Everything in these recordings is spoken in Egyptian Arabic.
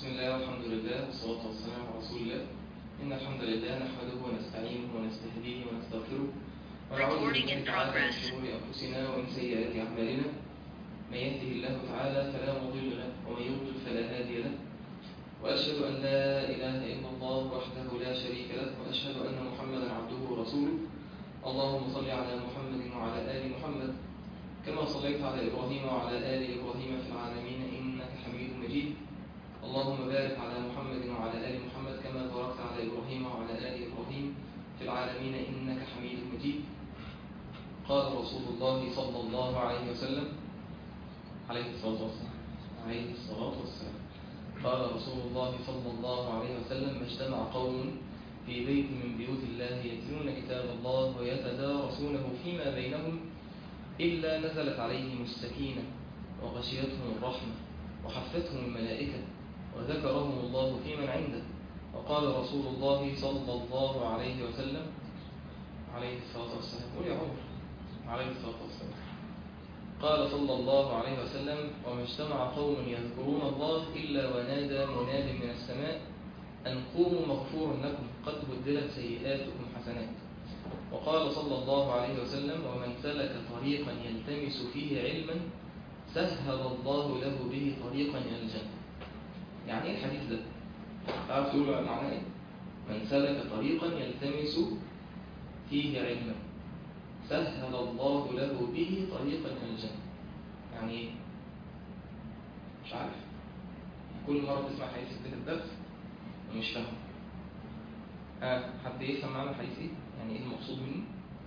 بسم الله والحمد لله والصلاة والسلام على رسول الله إن الحمد لله نحمده ونستعينه ونستهديه ونستغفره ونعوذ Recording بالله in تعالى من progress. شرور أنفسنا ومن سيئات أعمالنا من يهده الله تعالى فلا مضل له ومن يضلل فلا هادي له وأشهد أن لا إله إلا الله وحده لا شريك له وأشهد أن محمدا عبده ورسوله اللهم صل على محمد وعلى آل محمد كما صليت على إبراهيم وعلى آل إبراهيم في العالمين إنك حميد مجيد اللهم بارك على محمد وعلى آل محمد كما باركت على إبراهيم وعلى آل إبراهيم في العالمين إنك حميد مجيد قال رسول الله صلى الله عليه وسلم عليه الصلاة والسلام عليه الصلاة والسلام قال رسول الله صلى الله عليه وسلم ما اجتمع قوم في بيت من بيوت الله يتلون كتاب الله ويتدارسونه فيما بينهم إلا نزلت عليهم السكينة وغشيتهم الرحمة وحفتهم الملائكة وذكرهم الله في من عنده وقال رسول الله صلى الله عليه وسلم عليه الصلاة والسلام قول يا عمر عليه الصلاة والسلام قال صلى الله عليه وسلم وما اجتمع قوم يذكرون الله إلا ونادى مناد من السماء أن قوموا مغفور لكم قد بدلت سيئاتكم حسنات وقال صلى الله عليه وسلم ومن سلك طريقا يلتمس فيه علما سهل الله له به طريقا إلى الجنة يعني ايه الحديث ده؟ تعرف تقول معناه ايه؟ من سلك طريقا يلتمس فيه علما سهل الله له به طريقا إلى الجنة يعني ايه؟ مش عارف كل مرة تسمع حديث في الدرس ومش فاهم ها حد يفهم معنى الحديث ايه؟ يعني ايه المقصود منه؟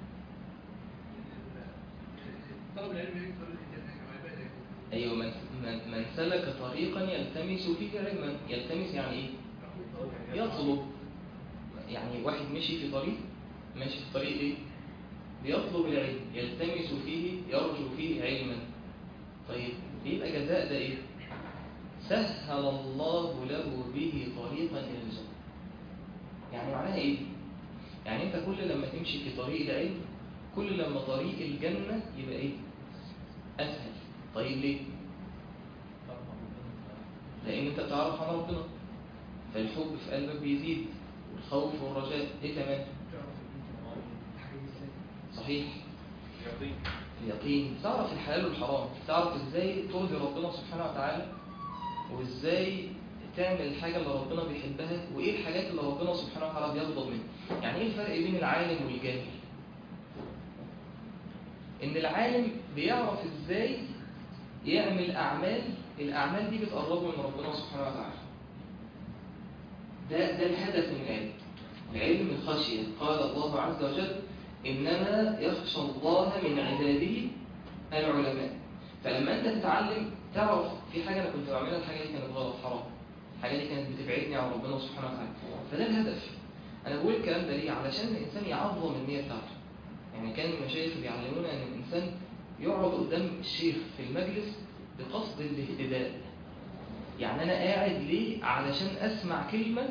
طلب العلم يكثر الاتجاه كما يبقى ايوه من, من, من سلك طريقا يلتمس فيه علما يلتمس يعني ايه؟ يطلب يعني واحد مشي في طريق ماشي في طريق ايه؟ بيطلب العلم يلتمس فيه يرجو فيه علما طيب يبقى جزاء ده ايه؟ سهل الله له به طريقا الى الجنه يعني معناها ايه؟ يعني انت كل لما تمشي في طريق العلم كل لما طريق الجنة يبقى ايه؟ اسهل طيب ليه؟ لان انت بتعرف عن ربنا فالحب في قلبك بيزيد والخوف والرجاء ايه كمان؟ صحيح اليقين تعرف الحلال والحرام تعرف ازاي ترضي ربنا سبحانه وتعالى وازاي تعمل الحاجة اللي ربنا بيحبها وايه الحاجات اللي ربنا سبحانه وتعالى بيغضب منها يعني ايه الفرق بين العالم والجاهل ان العالم بيعرف ازاي يعمل اعمال الاعمال دي بتقربه من ربنا سبحانه وتعالى ده ده الهدف من العلم العلم الخشية قال الله عز وجل إنما يخشى الله من عباده العلماء فلما أنت تتعلم تعرف في حاجة أنا كنت بعملها الحاجة دي كانت غلط حرام الحاجة دي كانت بتبعدني عن ربنا سبحانه وتعالى فده الهدف أنا بقول الكلام ده ليه علشان الإنسان يعظم النية بتاعته يعني كان المشايخ بيعلمونا أن الإنسان يقعد قدام الشيخ في المجلس بقصد الاهتداء يعني أنا قاعد ليه علشان أسمع كلمة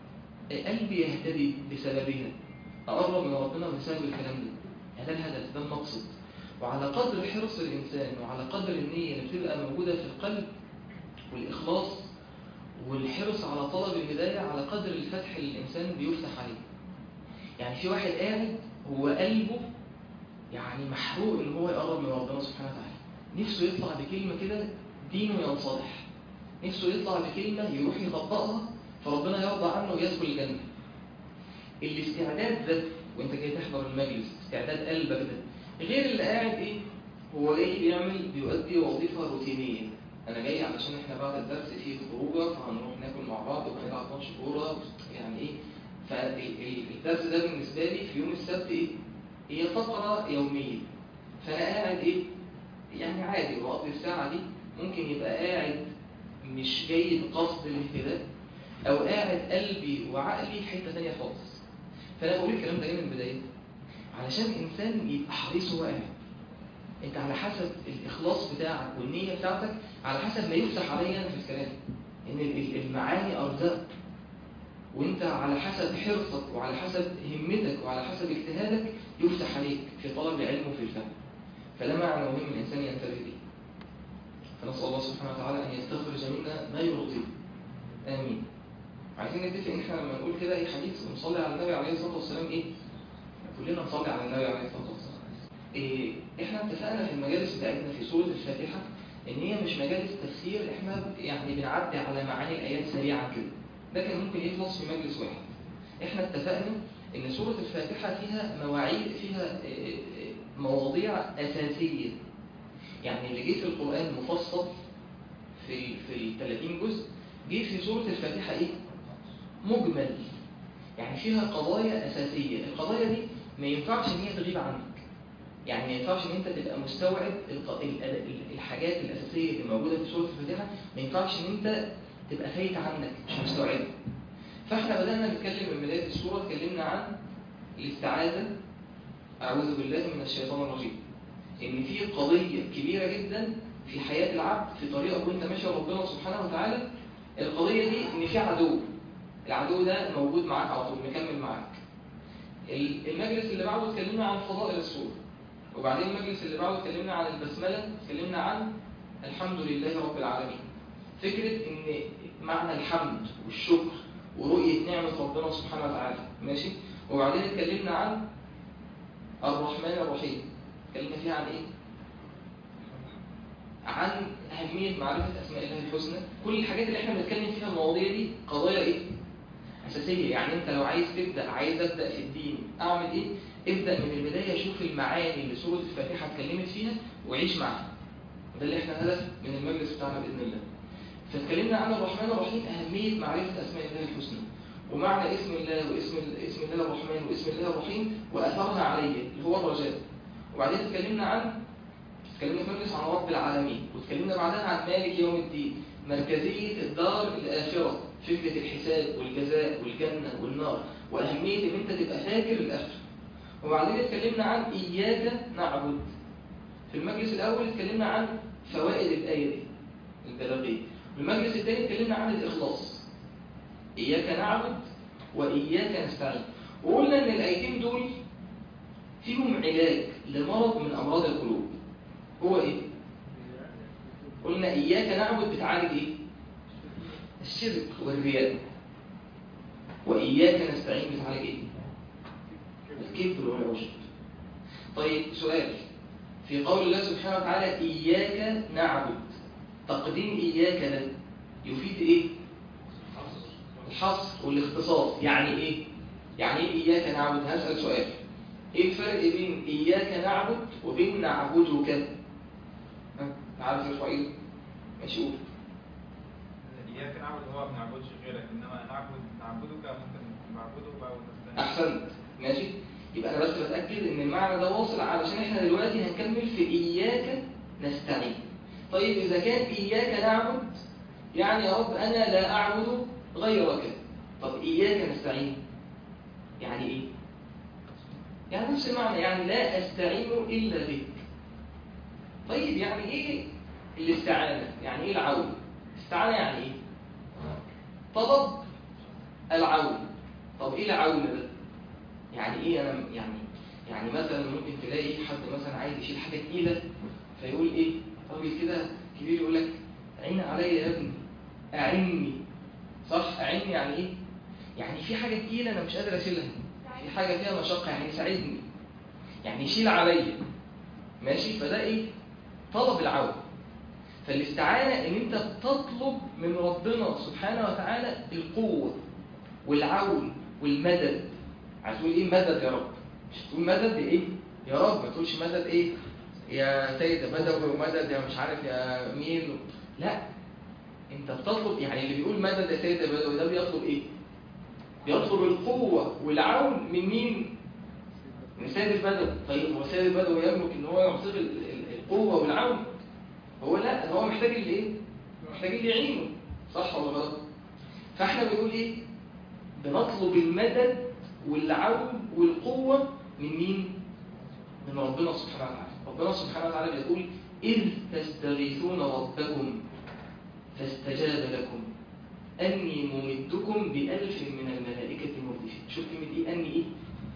قلبي يهتدي بسببها أقرب من ربنا بسبب الكلام ده يعني ده الهدف ده المقصد وعلى قدر حرص الإنسان وعلى قدر النية اللي بتبقى موجودة في القلب والإخلاص والحرص على طلب الهداية على قدر الفتح اللي الإنسان بيفتح عليه يعني في واحد قاعد هو قلبه يعني محروق إن هو يقرب من ربنا سبحانه وتعالى نفسه يطلع بكلمة كده دينه ينصلح نفسه يطلع بكلمة يروح يطبقها فربنا يرضى عنه ويدخل الجنة الاستعداد ده وانت جاي تحضر المجلس استعداد قلبك ده غير اللي قاعد ايه هو جاي بيعمل بيؤدي وظيفة روتينية انا جاي علشان احنا بعد الدرس في خروجه فهنروح ناكل مع بعض وهنلعب ماتش كوره يعني ايه فالدرس ده بالنسبة لي في يوم السبت ايه هي فقرة يومية فانا قاعد ايه يعني عادي بقضي الساعة دي ممكن يبقى قاعد مش جاي بقصد الاهتداء او قاعد قلبي وعقلي في حته ثانيه خالص فانا بقول الكلام ده ايه من البدايه علشان الانسان يبقى حريص وهو قاعد انت على حسب الاخلاص بتاعك والنيه بتاعتك على حسب ما يفتح عليا في الكلام ان المعاني ارزاق وانت على حسب حرصك وعلى حسب همتك وعلى حسب اجتهادك يفتح عليك في طلب العلم وفي الفهم فده معنى مهم الانسان ينتبه ليه فنسال الله سبحانه وتعالى ان يستخرج منا ما يرضيه آمين عايزين نتفق ان احنا لما نقول كده ايه حديث ونصلي على النبي عليه الصلاه والسلام ايه كلنا نصلي على النبي عليه الصلاه والسلام إيه احنا اتفقنا في المجالس بتاعتنا في سوره الفاتحه ان هي مش مجالس تفسير احنا يعني بنعدي على معاني الايات سريعا كده ده كان ممكن يخلص في مجلس واحد احنا اتفقنا ان سوره الفاتحه فيها مواعيد فيها إيه، إيه، مواضيع اساسيه يعني اللي جه في القران مفصل في في ال 30 جزء جه في سوره الفاتحه ايه مجمل يعني فيها قضايا أساسية القضايا دي ما ينفعش إن هي تغيب عنك يعني ما ينفعش إن أنت تبقى مستوعب الق- ال- ال- الحاجات الأساسية اللي موجودة في سورة الفاتحة ما ينفعش إن أنت تبقى فايت عنك مش مستوعبها فإحنا بدأنا نتكلم من بداية السورة اتكلمنا عن الاستعاذة أعوذ بالله من الشيطان الرجيم إن في قضية كبيرة جدا في حياة العبد في طريقك وأنت ماشي ربنا سبحانه وتعالى القضية دي إن في عدو العدو ده موجود معاك على طول مكمل معاك ال- المجلس اللي بعده اتكلمنا عن فضائل السورة وبعدين المجلس اللي بعده اتكلمنا عن البسملة اتكلمنا عن الحمد لله رب العالمين فكرة ان معنى الحمد والشكر ورؤية نعمة ربنا سبحانه وتعالى ماشي وبعدين اتكلمنا عن الرحمن الرحيم اتكلمنا فيها عن ايه عن أهمية معرفة أسماء الله الحسنى كل الحاجات اللي احنا بنتكلم فيها المواضيع دي قضايا ايه أساسية يعني أنت لو عايز تبدأ عايز أبدأ في الدين أعمل إيه؟ ابدأ من البداية شوف المعاني اللي سورة الفاتحة اتكلمت فيها وعيش معاها ده اللي احنا هدف من المجلس بتاعنا بإذن الله فاتكلمنا عن الرحمن الرحيم أهمية معرفة أسماء الله الحسنى ومعنى اسم الله واسم اسم الله الرحمن واسم الله الرحيم وأثرها عليه اللي هو الرجاء وبعدين اتكلمنا عن اتكلمنا في مجلس عن رب العالمين واتكلمنا بعدها عن مالك يوم الدين مركزية الدار الآخرة فكرة الحساب والجزاء والجنة والنار وأهمية إن أنت تبقى فاكر الآخرة وبعدين اتكلمنا عن إياك نعبد في المجلس الأول اتكلمنا عن فوائد الآية دي البلاغية والمجلس الثاني اتكلمنا عن الإخلاص إياك نعبد وإياك نستعين وقلنا إن الآيتين دول فيهم علاج لمرض من أمراض القلوب هو إيه؟ قلنا إياك نعبد بتعالج إيه؟ الشرك والرياء وإياك نستعين بتعالج إيه؟ الكبر والعجب طيب سؤال في قول الله سبحانه وتعالى إياك نعبد تقديم إياك ده يفيد إيه؟ الحصر والاختصاص يعني إيه؟ يعني إيه إياك نعبد؟ هسأل سؤال إيه الفرق بين إياك نعبد وبين نعبدك؟ ها؟ عارف يا إسرائيل؟ ماشي قول إياك نعبد هو ما بنعبدش غيرك إنما نعبد نعبدك ممكن نعبده بقى ونستعين أحسنت ماشي يبقى أنا بس بتأكد إن المعنى ده واصل علشان إحنا دلوقتي هنكمل في إياك نستعين طيب إذا كان إياك نعبد يعني يا رب أنا لا أعبد غيرك طب إياك نستعين يعني إيه؟ يعني نفس المعنى يعني لا أستعين إلا بك طيب يعني إيه الاستعانة؟ يعني إيه العون؟ استعانة يعني إيه؟ طلب العون طب إيه العون ده؟ يعني إيه أنا يعني يعني مثلا ممكن تلاقي حد مثلا عايز يشيل حاجة تقيلة فيقول إيه؟ راجل كده كبير يقول لك عين عليا يا ابني أعني صح؟ أعني يعني إيه؟ يعني في حاجة تقيلة أنا مش قادر أشيلها في حاجة فيها مشقة يعني ساعدني يعني يشيل عليا ماشي فده ايه طلب العون فالاستعانة ان انت تطلب من ربنا سبحانه وتعالى القوة والعون والمدد عايز تقول ايه مدد يا رب مش تقول مدد ايه يا رب ما تقولش مدد ايه يا سيد بدوي ومدد يا مش عارف يا مين لا انت بتطلب يعني اللي بيقول مدد يا سيد بدوي ده بيطلب ايه يطلب القوة والعون من مين؟ من سيد البدوي طيب هو سيد البدوي يملك ان هو يعطيه ال- ال- القوة والعون هو لا هو محتاج اللي ايه؟ محتاج اللي يعينه صح ولا غلط؟ فاحنا بنقول ايه؟ بنطلب المدد والعون والقوة من مين؟ من ربنا سبحانه وتعالى ربنا سبحانه وتعالى بيقول إذ تستغيثون ربكم فاستجاب لكم أني ممدكم بألف من الملائكة مردفين شوف كلمة إيه أني إيه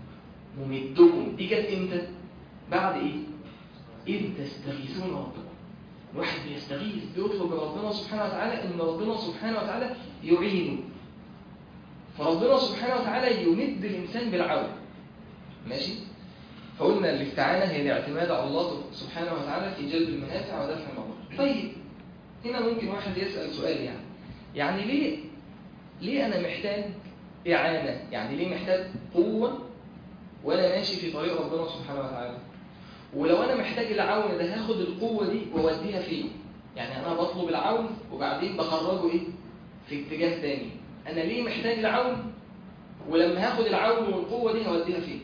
ممدكم دي جت إمتى بعد إيه إذ تستغيثون ربكم الواحد بيستغيث بيطلب من ربنا سبحانه وتعالى إن ربنا سبحانه وتعالى يعينه فربنا سبحانه وتعالى يمد الإنسان بالعون ماشي فقلنا الاستعانة هي الاعتماد على الله سبحانه وتعالى في جلب المنافع ودفع المضار طيب هنا ممكن واحد يسأل سؤال يعني يعني ليه ليه أنا محتاج إعانة يعني ليه محتاج قوة وأنا ماشي في طريق ربنا سبحانه وتعالى ولو أنا محتاج العون ده هاخد القوة دي وأوديها فين يعني أنا بطلب العون وبعدين بخرجه إيه في اتجاه تاني أنا ليه محتاج العون ولما هاخد العون والقوة دي هوديها فين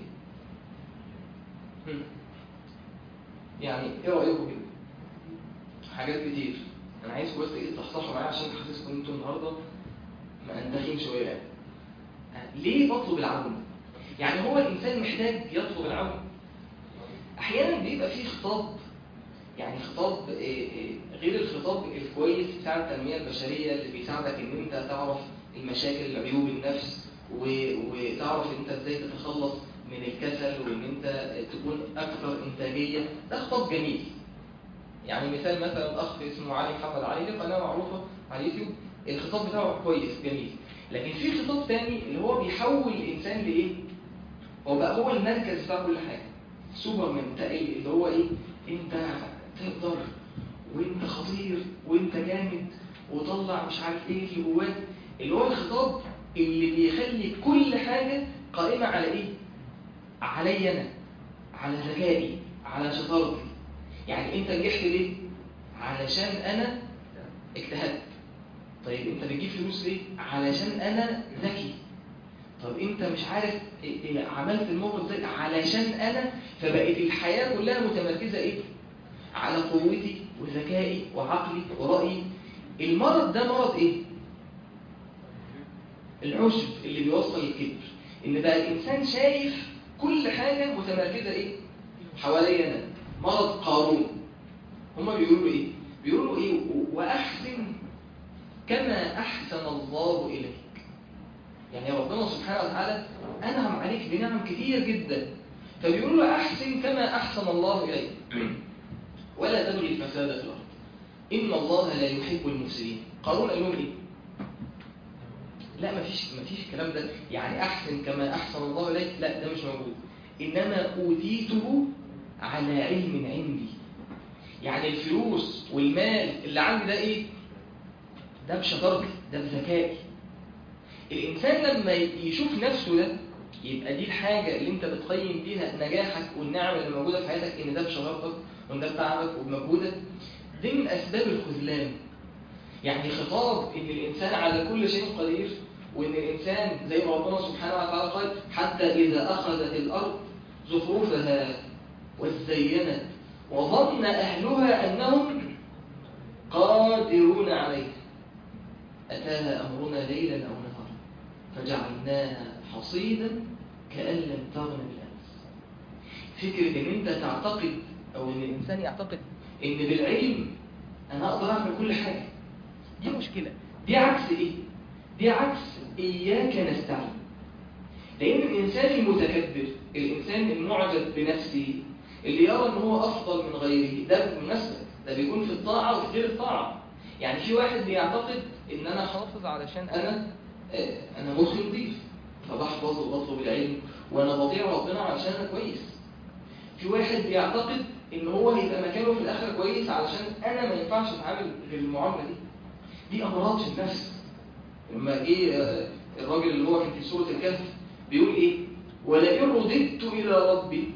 هم. يعني ايه رأيكم كده حاجات كتير انا عايزكم بس ايه تصحصحوا معايا عشان حاسسكم انتوا النهارده مأنتخين شويه يعني ليه بطلب العون يعني هو الانسان محتاج يطلب العون احيانا بيبقى فيه خطاب يعني خطاب إيه إيه غير الخطاب الكويس بتاع التنميه البشريه اللي بيساعدك ان انت تعرف المشاكل عيوب النفس و- وتعرف انت ازاي تتخلص من الكسل وان انت تكون اكثر انتاجيه ده خطاب جميل يعني مثال مثلا اخ اسمه علي محمد علي ليه قناه معروفه على اليوتيوب الخطاب بتاعه كويس جميل لكن في خطاب تاني اللي هو بيحول الانسان لايه هو بقى هو المركز بتاع كل حاجه سوبرمان تقل اللي هو ايه انت تقدر وانت خطير وانت جامد وطلع مش عارف ايه اللي جواك اللي هو الخطاب اللي بيخلي كل حاجه قائمه على ايه علي انا على ذكائي على شطارتي يعني انت نجحت ليه علشان انا اجتهدت طيب انت بتجيب فلوس ليه علشان انا ذكي طب انت مش عارف إيه إيه عملت الموقف ده علشان انا فبقت الحياة كلها متمركزة ايه على قوتي وذكائي وعقلي ورأيي المرض ده مرض ايه العشب اللي بيوصل للكبر ان بقى الانسان شايف كل حاجة متمركزة ايه حواليا انا مرض قارون هما بيقولوا ايه بيقولوا ايه واحسن كما احسن الله اليك يعني ربنا سبحانه وتعالى انعم عليك بنعم كتير جدا فبيقولوا له احسن كما احسن الله اليك ولا تبغي الفساد في الارض ان الله لا يحب المفسدين قارون قال لهم ايه لا مفيش مفيش الكلام ده يعني احسن كما احسن الله اليك لا ده مش موجود انما اوتيته على علم عندي يعني الفلوس والمال اللي عندي ده ايه ده بشطارتي ده بذكائي الانسان لما يشوف نفسه ده يبقى دي الحاجة اللي انت بتقيم بيها نجاحك والنعم اللي موجودة في حياتك ان ده بشطارتك وان ده بتعبك وبمجهودك دي من اسباب الخذلان يعني خطاب ان الانسان على كل شيء قدير وان الانسان زي ما ربنا سبحانه وتعالى قال حتى اذا اخذت الارض زخرفها وزينت وظن اهلها انهم قادرون عليها اتاها امرنا ليلا او نهارا فجعلناها حصيدا كان لم تغن بالامس فكره ان انت تعتقد او ان الانسان يعتقد ان بالعلم انا اقدر اعمل كل حاجه دي مشكله دي عكس ايه دي عكس اياك نستعين لان الانسان المتكبر الانسان المعجب بنفسه اللي يرى ان هو افضل من غيره ده بالمناسبه ده بيكون في الطاعه وفي غير الطاعه يعني في واحد بيعتقد ان انا حافظ علشان انا آه، انا مخي نضيف فبحفظ وبطلب العلم وانا بطيع ربنا علشان انا كويس في واحد بيعتقد ان هو هيبقى مكانه في الاخره كويس علشان انا ما ينفعش اتعامل غير المعامله دي دي امراض في النفس لما جه آه، الراجل اللي هو كان في سوره الكهف بيقول ايه ولئن رددت الى ربي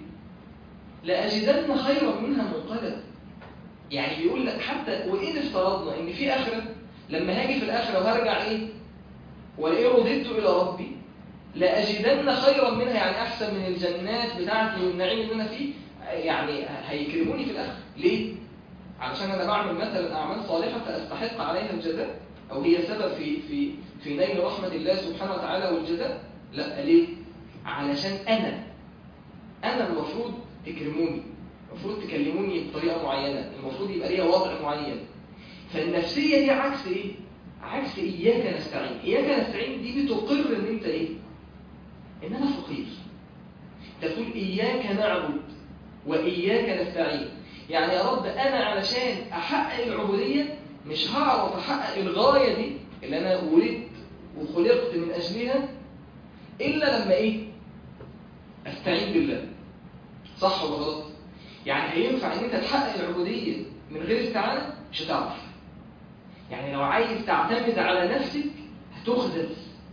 لاجدن خيرا منها منقلبا يعني بيقول لك حتى وإن افترضنا إن في آخرة لما هاجي في الآخرة وهرجع إيه ولئن رددت إلى ربي لأجدن خيرا منها يعني أحسن من الجنات بتاعتي والنعيم اللي أنا فيه يعني هيكرموني في الآخرة ليه؟ علشان أنا بعمل مثلا أعمال صالحة فأستحق عليها الجزاء أو هي سبب في في في نيل رحمة الله سبحانه وتعالى والجزاء لا ليه؟ علشان أنا أنا المفروض تكرموني المفروض تكلموني بطريقة معينة المفروض يبقى ليها وضع معين فالنفسية دي عكس ايه؟ عكس إياك نستعين إياك نستعين دي بتقر ان انت ايه؟ ان انا فقير انت بتقول إياك نعبد وإياك نستعين يعني يا رب أنا علشان أحقق العبودية مش هعرف أحقق الغاية دي اللي أنا ولدت وخلقت من أجلها الا لما ايه استعين بالله صح ولا غلط يعني هينفع ان انت تحقق العبوديه من غير استعانه مش هتعرف يعني لو عايز تعتمد على نفسك هتخذل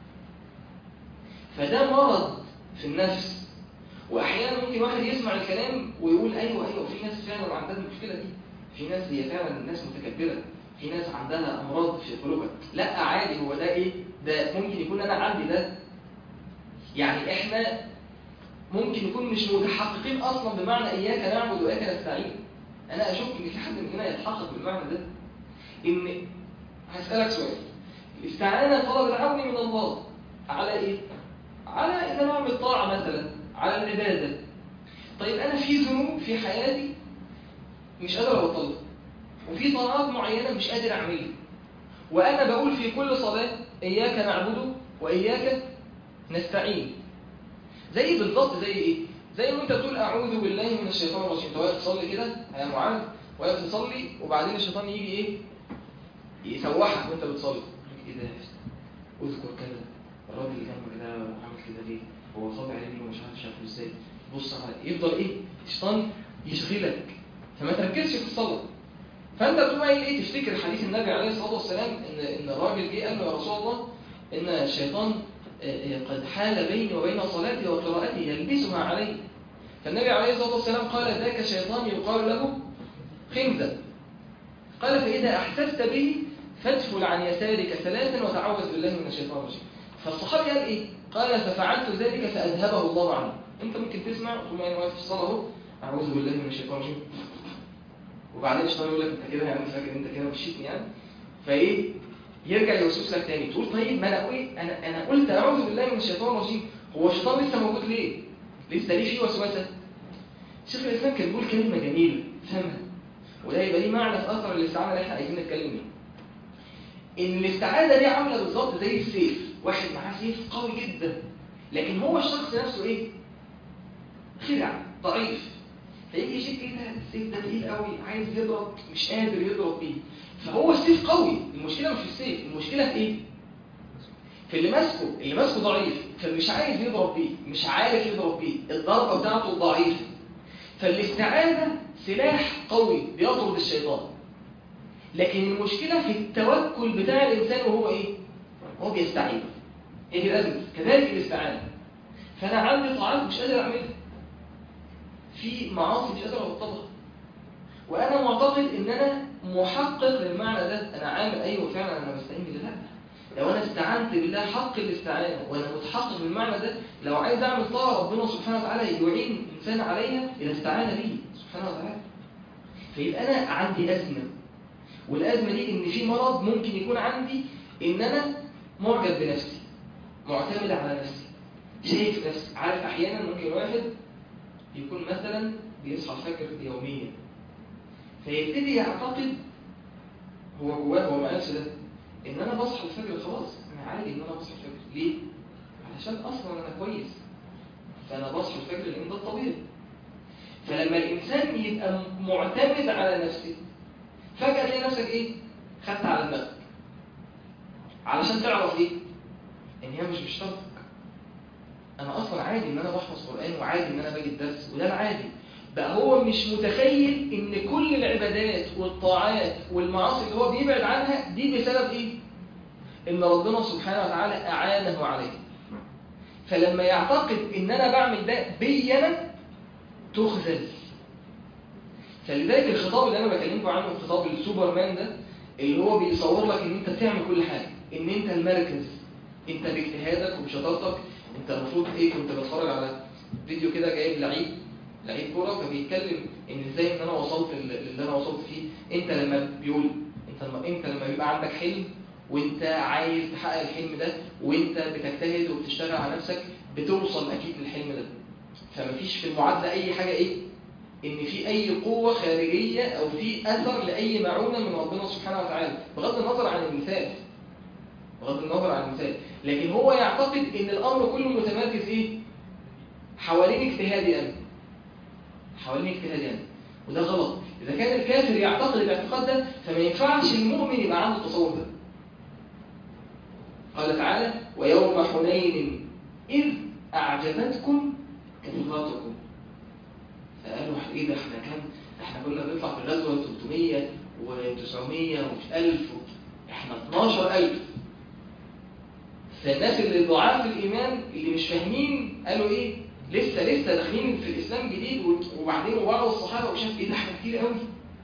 فده مرض في النفس واحيانا ممكن واحد يسمع الكلام ويقول ايوه ايوه في ناس فعلا عندها المشكله دي في ناس هي فعلا ناس متكبره في ناس عندها امراض في قلوبها لا عادي هو ده ايه ده ممكن يكون انا عندي ده يعني احنا ممكن نكون مش متحققين اصلا بمعنى اياك نعبد واياك نستعين انا اشك ان في حد مننا يتحقق بالمعنى ده ان هسالك سؤال الاستعانه طلب العون من الله على ايه على ان انا اعمل طاعه مثلا على العباده طيب انا في ذنوب في حياتي مش قادر ابطلها وفي طاعات معينه مش قادر اعملها وانا بقول في كل صلاه اياك نعبد واياك نستعين زي بالظبط زي ايه زي ما انت بتقول اعوذ بالله من الشيطان الرجيم انت واقف تصلي كده يا معاذ واقف تصلي وبعدين الشيطان يجي ايه يسوحك وانت بتصلي يقول لك ايه ده اذكر كذا الراجل اللي جنبك ده عامل كده ليه هو صابع عليه ومش عارف شافه ازاي بص على يفضل ايه الشيطان يشغلك فما تركزش في الصلاه فانت بتقوم قايل ايه تفتكر حديث النبي عليه الصلاه والسلام ان ان الراجل جه قال له يا رسول الله ان الشيطان قد حال بيني وبين صلاتي وقراءتي يلبسها علي فالنبي عليه الصلاة والسلام قال ذاك شيطان يقال له خنزة قال فإذا أحسست به فادفل عن يسارك ثلاثا وتعوذ بالله من الشيطان الرجيم فالصحابي قال إيه؟ قال ففعلت ذلك فأذهبه الله عني أنت ممكن تسمع ثم أنا واقف في الصلاة أهو أعوذ بالله من الشيطان الرجيم وبعدين الشيطان يقول لك أنت كده يعني فاكر أنت كده مشيتني يعني فإيه يرجع يوسوس لك تاني تقول طيب ما انا ايه انا انا قلت اعوذ بالله من الشيطان الرجيم هو الشيطان لسه موجود ليه لسه ليه فيه وسوسه شيخ الاسلام كان بيقول كلمه جميله فهمها وده يبقى ليه معنى في اثر الاستعانه اللي احنا عايزين نتكلم فيه ان الاستعاذه دي عامله بالظبط زي السيف واحد معاه سيف قوي جدا لكن هو الشخص نفسه ايه خدع ضعيف فيجي يشيل ايه ده السيف ده تقيل قوي عايز يضرب مش قادر يضرب بيه فهو السيف قوي المشكله مش في السيف المشكله في ايه في اللي ماسكه اللي ماسكه ضعيف فمش عايز يضرب بيه مش عارف يضرب بيه الضربه بتاعته ضعيفه فالاستعاذه سلاح قوي بيطرد الشيطان لكن المشكله في التوكل بتاع الانسان وهو ايه هو بيستعين ايه الازمه كذلك الاستعانه فانا عندي طاعات مش قادر اعملها في معاصي مش قادر ابطلها وانا معتقد ان انا محقق للمعنى ده انا عامل ايوه فعلا انا بستعين بالله لا لو انا استعنت بالله حق الاستعانه وانا متحقق بالمعنى ده لو عايز اعمل طاعه ربنا سبحانه وتعالى يعين الانسان عليها اذا استعان به سبحانه وتعالى فيبقى انا عندي ازمه والازمه دي ان في مرض ممكن يكون عندي ان انا معجب بنفسي معتمد على نفسي شايف نفسي عارف احيانا ممكن واحد يكون مثلا بيصحى الفجر يوميا فيبتدي يعتقد هو جواه هو ما قالش ده ان انا بصحى الفجر خلاص انا عادي ان انا بصحى الفجر ليه علشان اصلا انا كويس فانا بصحى الفجر لان ده الطبيعي فلما الانسان يبقى معتمد على نفسه فجاه تلاقي نفسك ايه خدت على دماغك علشان تعرف ايه ان هي مش بشرطك انا اصلا عادي ان انا بحفظ قران وعادي ان انا باجي الدرس وده العادي بقى هو مش متخيل ان كل العبادات والطاعات والمعاصي اللي هو بيبعد عنها دي بسبب ايه ان ربنا سبحانه وتعالى اعانه عليه فلما يعتقد ان انا بعمل ده بي انا تخذل فلذلك الخطاب اللي انا بكلمكم عنه خطاب السوبرمان ده اللي هو بيصور لك ان انت بتعمل كل حاجه ان انت المركز انت باجتهادك وبشطارتك انت المفروض ايه كنت بتفرج على فيديو كده جايب لعيب لعيب كوره فبيتكلم ان ازاي ان انا وصلت اللي انا وصلت فيه انت لما بيقول انت لما انت لما بيبقى عندك حلم وانت عايز تحقق الحلم ده وانت بتجتهد وبتشتغل على نفسك بتوصل اكيد للحلم ده فمفيش في المعادله اي حاجه ايه ان في اي قوه خارجيه او في اثر لاي معونه من ربنا سبحانه وتعالى بغض النظر عن المثال بغض النظر عن المثال لكن هو يعتقد ان الامر كله متمركز ايه حوالين اجتهادي انا حوالين اجتهادي انا وده غلط اذا كان الكافر يعتقد الاعتقاد ده فما ينفعش المؤمن يبقى عنده التصور ده قال تعالى ويوم حنين إذ أعجبتكم كثرتكم فقالوا ايه ده احنا كام احنا كنا بنطلع في الغزوة 300 و900 ومش 1000 احنا 12000 فالناس اللي ضعاف الإيمان اللي مش فاهمين قالوا ايه لسه لسه داخلين في الإسلام جديد وبعدين وراءوا الصحابة وشاف ايه ده احنا كتير قوي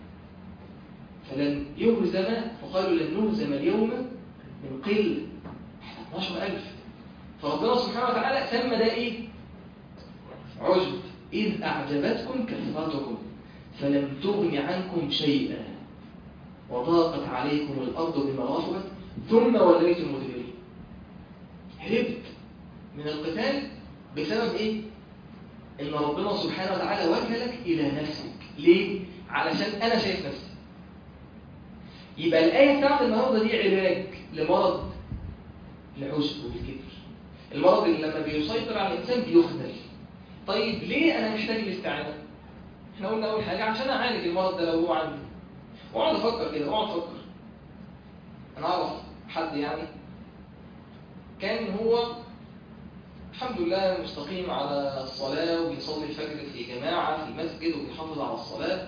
فلن يهزم فقالوا لن نهزم اليوم من قلة احنا 12000 فربنا سبحانه وتعالى سمى ده ايه عجب إذ أعجبتكم كثرتكم فلم تغن عنكم شيئا وضاقت عليكم الأرض بما رحبت ثم وليتم مدبرين هربت من القتال بسبب إيه؟ إن ربنا سبحانه وتعالى وكلك إلى نفسك ليه؟ علشان أنا شايف نفسي يبقى الآية بتاعت النهاردة دي علاج لمرض العجب والكبر المرض اللي لما بيسيطر على الإنسان بيخذل طيب ليه أنا محتاج الاستعانة؟ احنا قلنا أول حاجة عشان أعالج المرض ده لو هو عندي واقعد أفكر كده واقعد أفكر أنا أعرف حد يعني كان هو الحمد لله مستقيم على الصلاة وبيصلي الفجر في جماعة في المسجد وبيحافظ على الصلاة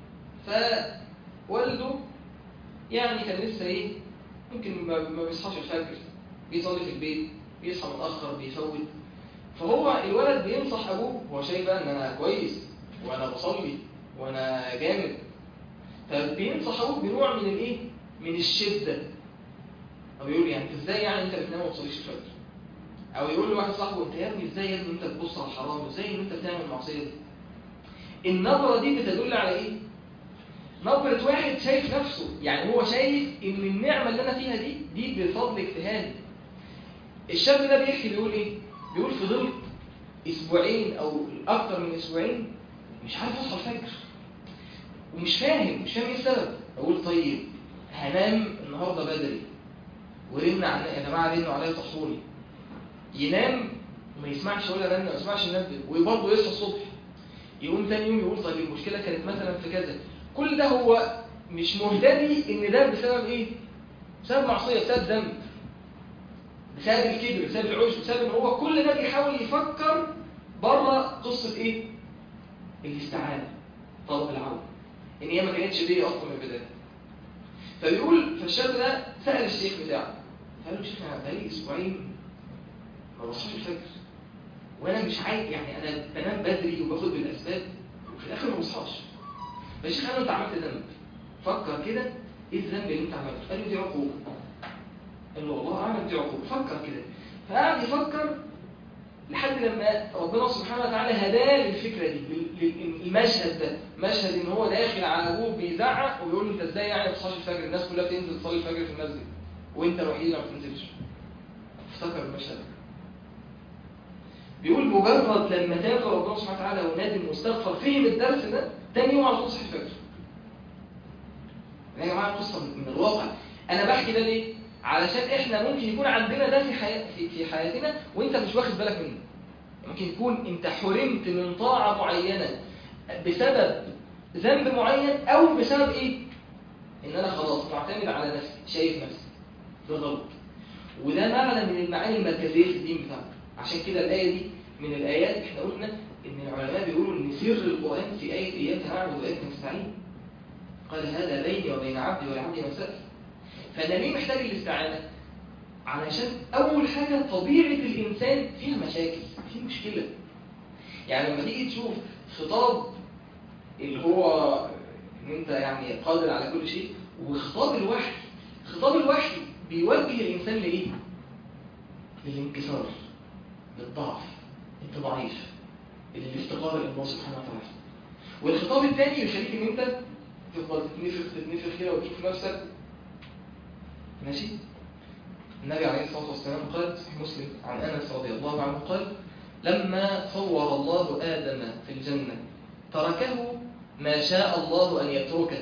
فوالده يعني كان لسه ايه ممكن ما ما بيصحاش الفجر بيصلي في البيت بيصحى متأخر بيفوت فهو الولد بينصح أبوه هو شايف بقى إن أنا كويس وأنا بصلي وأنا جامد فبينصح أبوه بنوع من الإيه؟ من الشدة أو يقول يعني أنت إزاي يعني أنت بتنام وما بتصليش الفجر؟ أو يقول لواحد صاحبه أنت يا ابني إزاي يا ابني أنت بتبص على الحرام وإزاي إن أنت بتعمل المعصية دي؟ النبرة دي بتدل على إيه؟ نبرة واحد شايف نفسه يعني هو شايف إن النعمة اللي أنا فيها دي دي بفضل اجتهادي الشاب ده بيحكي بيقول إيه؟ بيقول فضلت اسبوعين او اكتر من اسبوعين مش عارف اصحى الفجر ومش فاهم مش فاهم ايه السبب اقول طيب هنام النهارده بدري ورن عن يا جماعه رنوا عليا صحوني ينام وما يسمعش ولا رن ما يسمعش النبي وبرضه يصحى الصبح يقوم تاني يوم يقول طيب المشكله كانت مثلا في كذا كل ده هو مش مهتدي ان ده بسبب ايه بسبب معصيه بسبب ذنب بسبب الكبر بسبب العجب بسبب ان هو كل ده بيحاول يفكر بره قصه ايه الاستعانه طلب العون ان هي ما كانتش دي اصلا من البدايه فبيقول فالشاب ده سال الشيخ بتاعه قال له شيخ انا بقالي اسبوعين ما بصحاش الفجر وانا مش عايز يعني انا بنام بدري وباخد بالاسباب وفي الاخر ما بصحاش فالشيخ قال له انت عملت ذنب فكر كده ايه الذنب اللي انت عملته قال له دي عقوبه قال له والله عمل دي عقوبه فكر كده فقعد يفكر لحد لما ربنا سبحانه وتعالى هداه للفكره دي للمشهد ده مشهد ان هو داخل على ابوه بيزعق وبيقول له انت ازاي يعني ما تصحاش الفجر الناس كلها بتنزل تصلي الفجر في المسجد وانت الوحيد اللي ما بتنزلش افتكر المشهد ده بيقول مجرد لما تاب ربنا سبحانه وتعالى وندم واستغفر فهم الدرس ده تاني يوم على طول صحي الفجر يا جماعه قصه من الواقع انا بحكي ده ليه علشان احنا ممكن يكون عندنا ده في, حي... في... في حياتنا وانت مش واخد بالك منه ممكن يكون انت حرمت من طاعة معينة بسبب ذنب معين او بسبب ايه ان انا خلاص معتمد على نفسي شايف نفسي ده غلط وده معنى من المعاني المركزية في الدين بتاعنا عشان كده الآية دي من الآيات احنا قلنا ان العلماء بيقولوا ان سر القرآن في آية إياك نعبد وإياك نستعين قال هذا بيني وبين عبدي والعبد ما سأل فأنا ليه محتاج الاستعانة؟ علشان أول حاجة طبيعة الإنسان فيها مشاكل فيه مشكلة يعني لما تيجي تشوف خطاب اللي هو إن أنت يعني قادر على كل شيء وخطاب الوحي خطاب الوحي بيوجه الإنسان لإيه؟ للانكسار للضعف أنت ضعيف الافتقار إلى الله سبحانه وتعالى والخطاب الثاني يخليك إن أنت تفضل تتنفخ تتنفخ كده وتشوف نفسك ماشي النبي عليه الصلاة والسلام قال صحيح مسلم عن أنس رضي الله عنه قال لما صور الله آدم في الجنة تركه ما شاء الله أن يتركه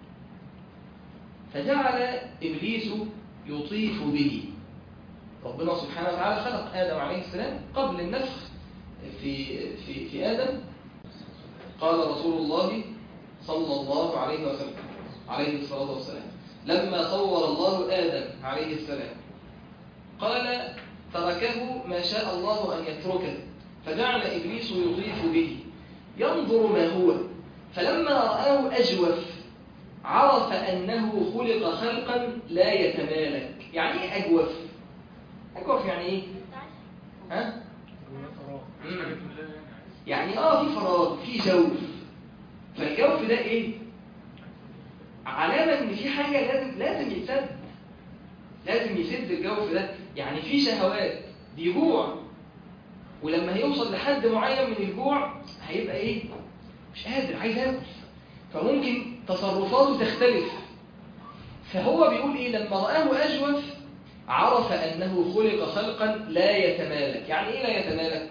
فجعل إبليس يطيف به ربنا سبحانه وتعالى خلق آدم عليه السلام قبل النفخ في, في, في آدم قال رسول الله صلى الله عليه وسلم عليه الصلاة والسلام لما صور الله آدم عليه السلام قال تركه ما شاء الله أن يتركه فجعل إبليس يطيف به ينظر ما هو فلما رآه أجوف عرف أنه خلق خلقا لا يتمالك يعني إيه أجوف؟ أجوف يعني إيه؟ ها؟ مم. يعني اه في فراغ في جوف فالجوف ده ايه علامة ان في حاجة لازم لازم يتسد لازم يسد الجوف ده يعني في شهوات دي جوع ولما هيوصل لحد معين من الجوع هيبقى ايه مش قادر عايز ياكل فممكن تصرفاته تختلف فهو بيقول ايه لما رآه أجوف عرف أنه خلق خلقا لا يتمالك يعني ايه لا يتمالك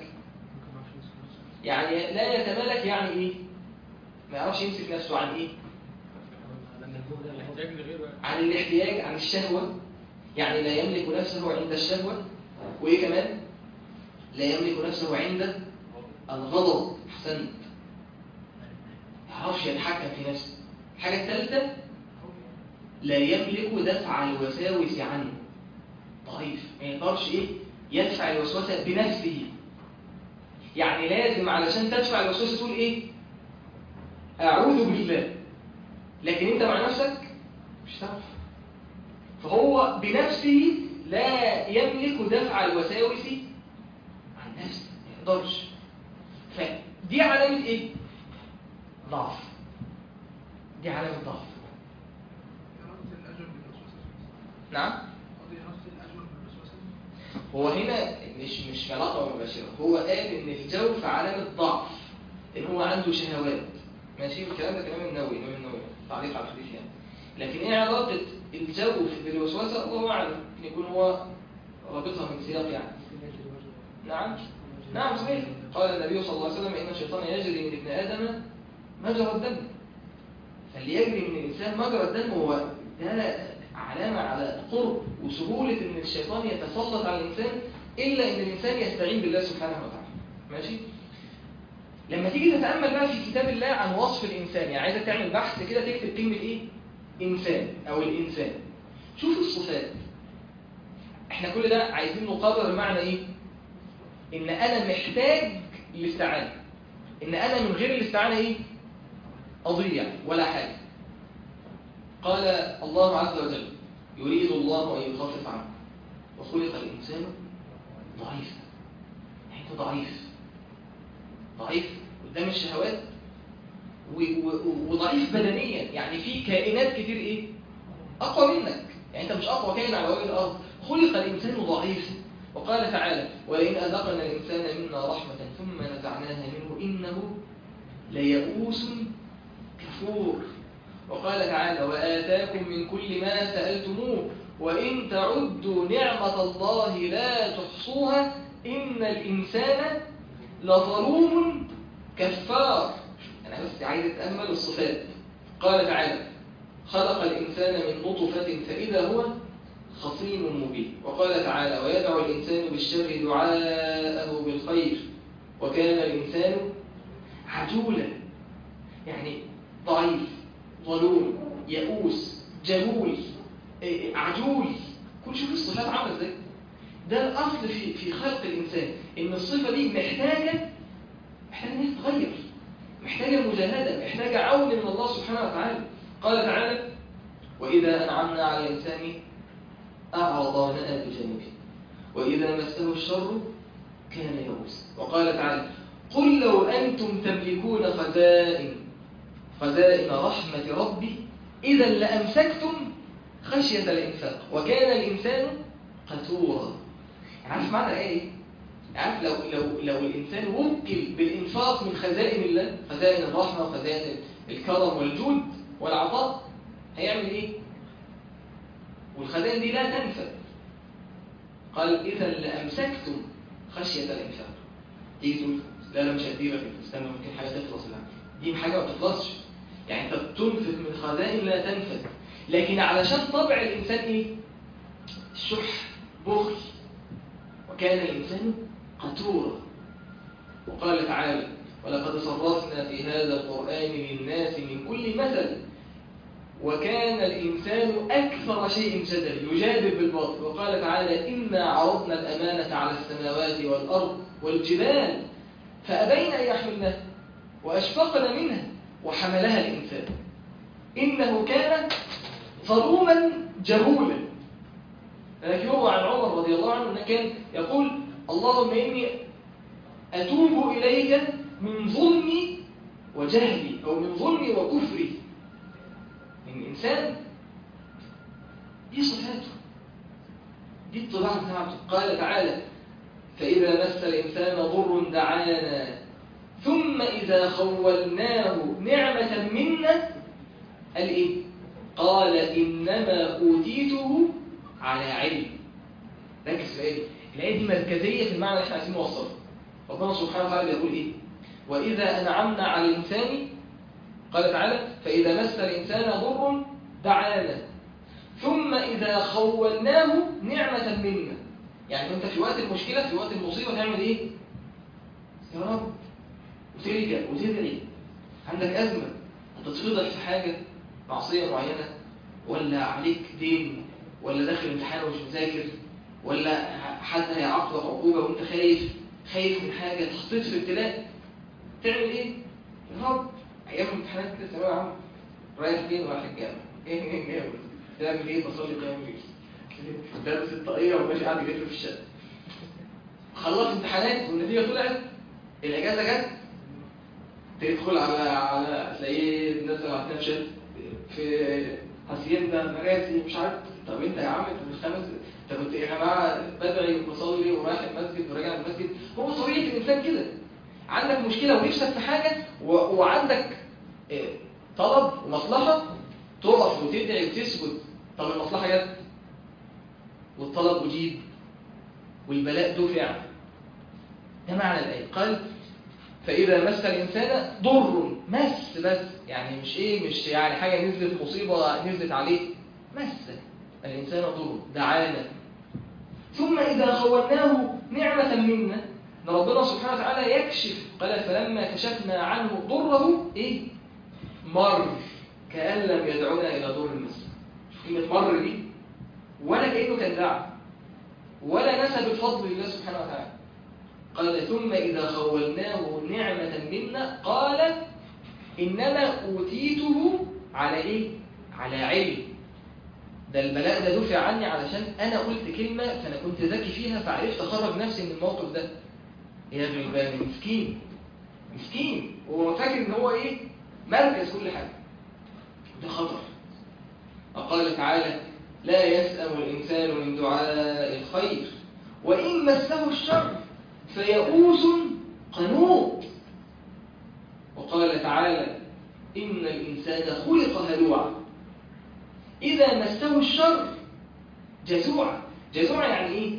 يعني لا يتمالك يعني ايه ما يعرفش يمسك نفسه عن ايه محتاج لغيره يعني. عن الاحتياج عن الشهوة يعني لا يملك نفسه عند الشهوة وايه كمان لا يملك نفسه عند الغضب احسنت ما يعرفش يتحكم في نفسه الحاجة الثالثة لا يملك دفع الوساوس عنه ضعيف ما يقدرش ايه يدفع الوسوسة بنفسه يعني لازم علشان تدفع الوسوسة تقول ايه اعوذ بالله لكن انت مع نفسك مش هتعرف فهو بنفسه لا يملك دفع الوساوس عن نفسه ما يقدرش فدي علامة ايه ضعف دي علامة ضعف ربط الأجر بالوسوسة. نعم قضية ربط الأجر بالوسوسة. هو هنا مش مش علاقة مباشرة هو قال ان الجوف علامة ضعف ان هو عنده شهوات ماشي الكلام ده كلام النووي الإمام النووي تعليق على الحديث يعني لكن ايه علاقة الجوف بالوسوسة الله اعلم ممكن يكون هو رابطها من سياق يعني نعم نعم صحيح قال النبي صلى الله عليه وسلم ان الشيطان يجري من ابن ادم مجرى الدم فاللي يجري من الانسان مجرى الدم هو ده علامة على قرب وسهولة ان الشيطان يتسلط على الانسان الا ان الانسان يستعين بالله سبحانه وتعالى ماشي لما تيجي تتأمل بقى في كتاب الله عن وصف الإنسان يعني عايزة تعمل بحث كده تكتب كلمة إيه؟ إنسان أو الإنسان شوف الصفات إحنا كل ده عايزين نقرر معنى إيه؟ إن أنا محتاج الاستعانة إن أنا من غير الاستعانة إيه؟ أضيع ولا حاجة قال الله عز وجل يريد الله أن يخفف عنه وخلق الإنسان ضعيفا يعني أنت ضعيف ضعيف قدام الشهوات و- و- وضعيف بدنيا يعني في كائنات كتير ايه اقوى منك يعني انت مش اقوى كائن على وجه الارض خلق الانسان ضعيفا وقال تعالى ولئن اذقنا الانسان منا رحمه ثم نزعناها منه انه ليئوس كفور وقال تعالى واتاكم من كل ما سالتموه وان تعدوا نعمه الله لا تحصوها ان الانسان لظلوم كفار أنا بس عايز أتأمل الصفات قال تعالى خلق الإنسان من نطفة فإذا هو خصيم مبين وقال تعالى ويدعو الإنسان بالشر دعاءه بالخير وكان الإنسان عجولا يعني ضعيف ظلوم يئوس جهول إيه، عجول كل شوف الصفات عامله ازاي ده الأصل في في خلق الإنسان إن الصفة دي محتاجة محتاجة إن هي تتغير محتاجة مجاهدة محتاجة عون من الله سبحانه وتعالى قال تعالى وإذا أنعمنا على الإنسان أعرض ونأى بجانبه وإذا مسه الشر كان يئوس وقال تعالى قل لو أنتم تملكون خزائن خزائن رحمة ربي إذا لأمسكتم خشية الإنفاق وكان الإنسان قتورا عارف معنى الآية إيه؟ عارف لو لو لو الإنسان وكل بالإنفاق من خزائن الله خزائن الرحمة وخزائن الكرم والجود والعطاء هيعمل إيه؟ والخزائن دي لا تنفذ قال إذا لأمسكتم خشية الإنفاق تيجي تقول لا لا مش هديلك انت استنى ممكن حاجة تخلص الآن دي حاجة ما بتخلصش يعني أنت بتنفق من خزائن لا تنفذ لكن علشان طبع الإنسان إيه؟ الشح بخل وكان الإنسان قتورا وقال تعالى ولقد صرفنا في هذا القرآن للناس من كل مثل وكان الإنسان أكثر شيء جدل يجادل بالباطل وقال تعالى إنا عرضنا الأمانة على السماوات والأرض والجبال فأبين أن يحملنها وأشفقن منها وحملها الإنسان إنه كان ظلوما جهولا لكن يروى عن عمر رضي الله عنه أنه كان يقول اللهم إني أتوب إليك من ظلمي وجهلي أو من ظلمي وكفري من إنسان دي صفاته دي الطباع بتاعته قال تعالى فإذا مس الإنسان ضر دعانا ثم إذا خولناه نعمة منا قال إيه؟ قال إنما أوتيته على علم ركز في الآية دي الآية دي مركزية في المعنى اللي احنا عايزين نوصله ربنا سبحانه وتعالى يقول إيه؟ وإذا أنعمنا على الإنسان قال تعالى فإذا مس الإنسان ضر دعانا ثم إذا خولناه نعمة منا يعني أنت في وقت المشكلة في وقت المصيبة تعمل إيه؟ يا رب وتلجأ وتدعي عندك أزمة هتتفضل في حاجة معصية معينة ولا عليك دين ولا داخل امتحان ومش مذاكر ولا حد هيعاقبك عقوبة وانت خايف خايف من حاجة اتحطيت في ابتلاء تعمل ايه؟ يا رب ايام الامتحانات كده ثانوية عامة رايح فين رايح الجامعة ايه ايه ايه تعمل ايه بصلي قيام الليل لابس الطاقية وماشي قاعد يجري في الشارع خلصت امتحانات والنتيجة طلعت الاجازة جت تدخل على على تلاقيه نزل على سناب شات في هاسيندا مراسي مش عارف طب انت يا عم انت مش خمس انت كنت يا جماعه بدعي وبصلي ورايح المسجد وراجع من المسجد هو طبيعه الانسان كده عندك مشكله ونفسك في حاجه و... وعندك اه، طلب ومصلحه تقف وتدعي وتسجد طب المصلحه جت والطلب اجيب والبلاء دفع ده معنى الايه قال فإذا مس الإنسان ضر مس بس يعني مش إيه مش يعني حاجة نزلت مصيبة نزلت عليه مس الإنسان ضر دعانا ثم إذا خولناه نعمة منا إن ربنا سبحانه وتعالى يكشف قال فلما كشفنا عنه ضره إيه مر كأن لم يدعونا إلى ضر مس كلمة مر دي ولا كأنه كان دعا ولا نسب الفضل لله سبحانه وتعالى قال ثم إذا خولناه نعمة منا قال إنما أوتيته على إيه؟ على علم ده البلاء ده دفع عني علشان أنا قلت كلمة فأنا كنت ذكي فيها فعرفت أخرج نفسي من الموقف ده يا غلبان مسكين مسكين هو فاكر إن هو إيه؟ مركز كل حاجة ده خطر وقال تعالى لا يسأم الإنسان من دعاء الخير وإن مسه الشر فيئوس قنوط وقال تعالى إن الإنسان خلق هلوعا إذا مسه الشر جزوعا جزوعا يعني إيه؟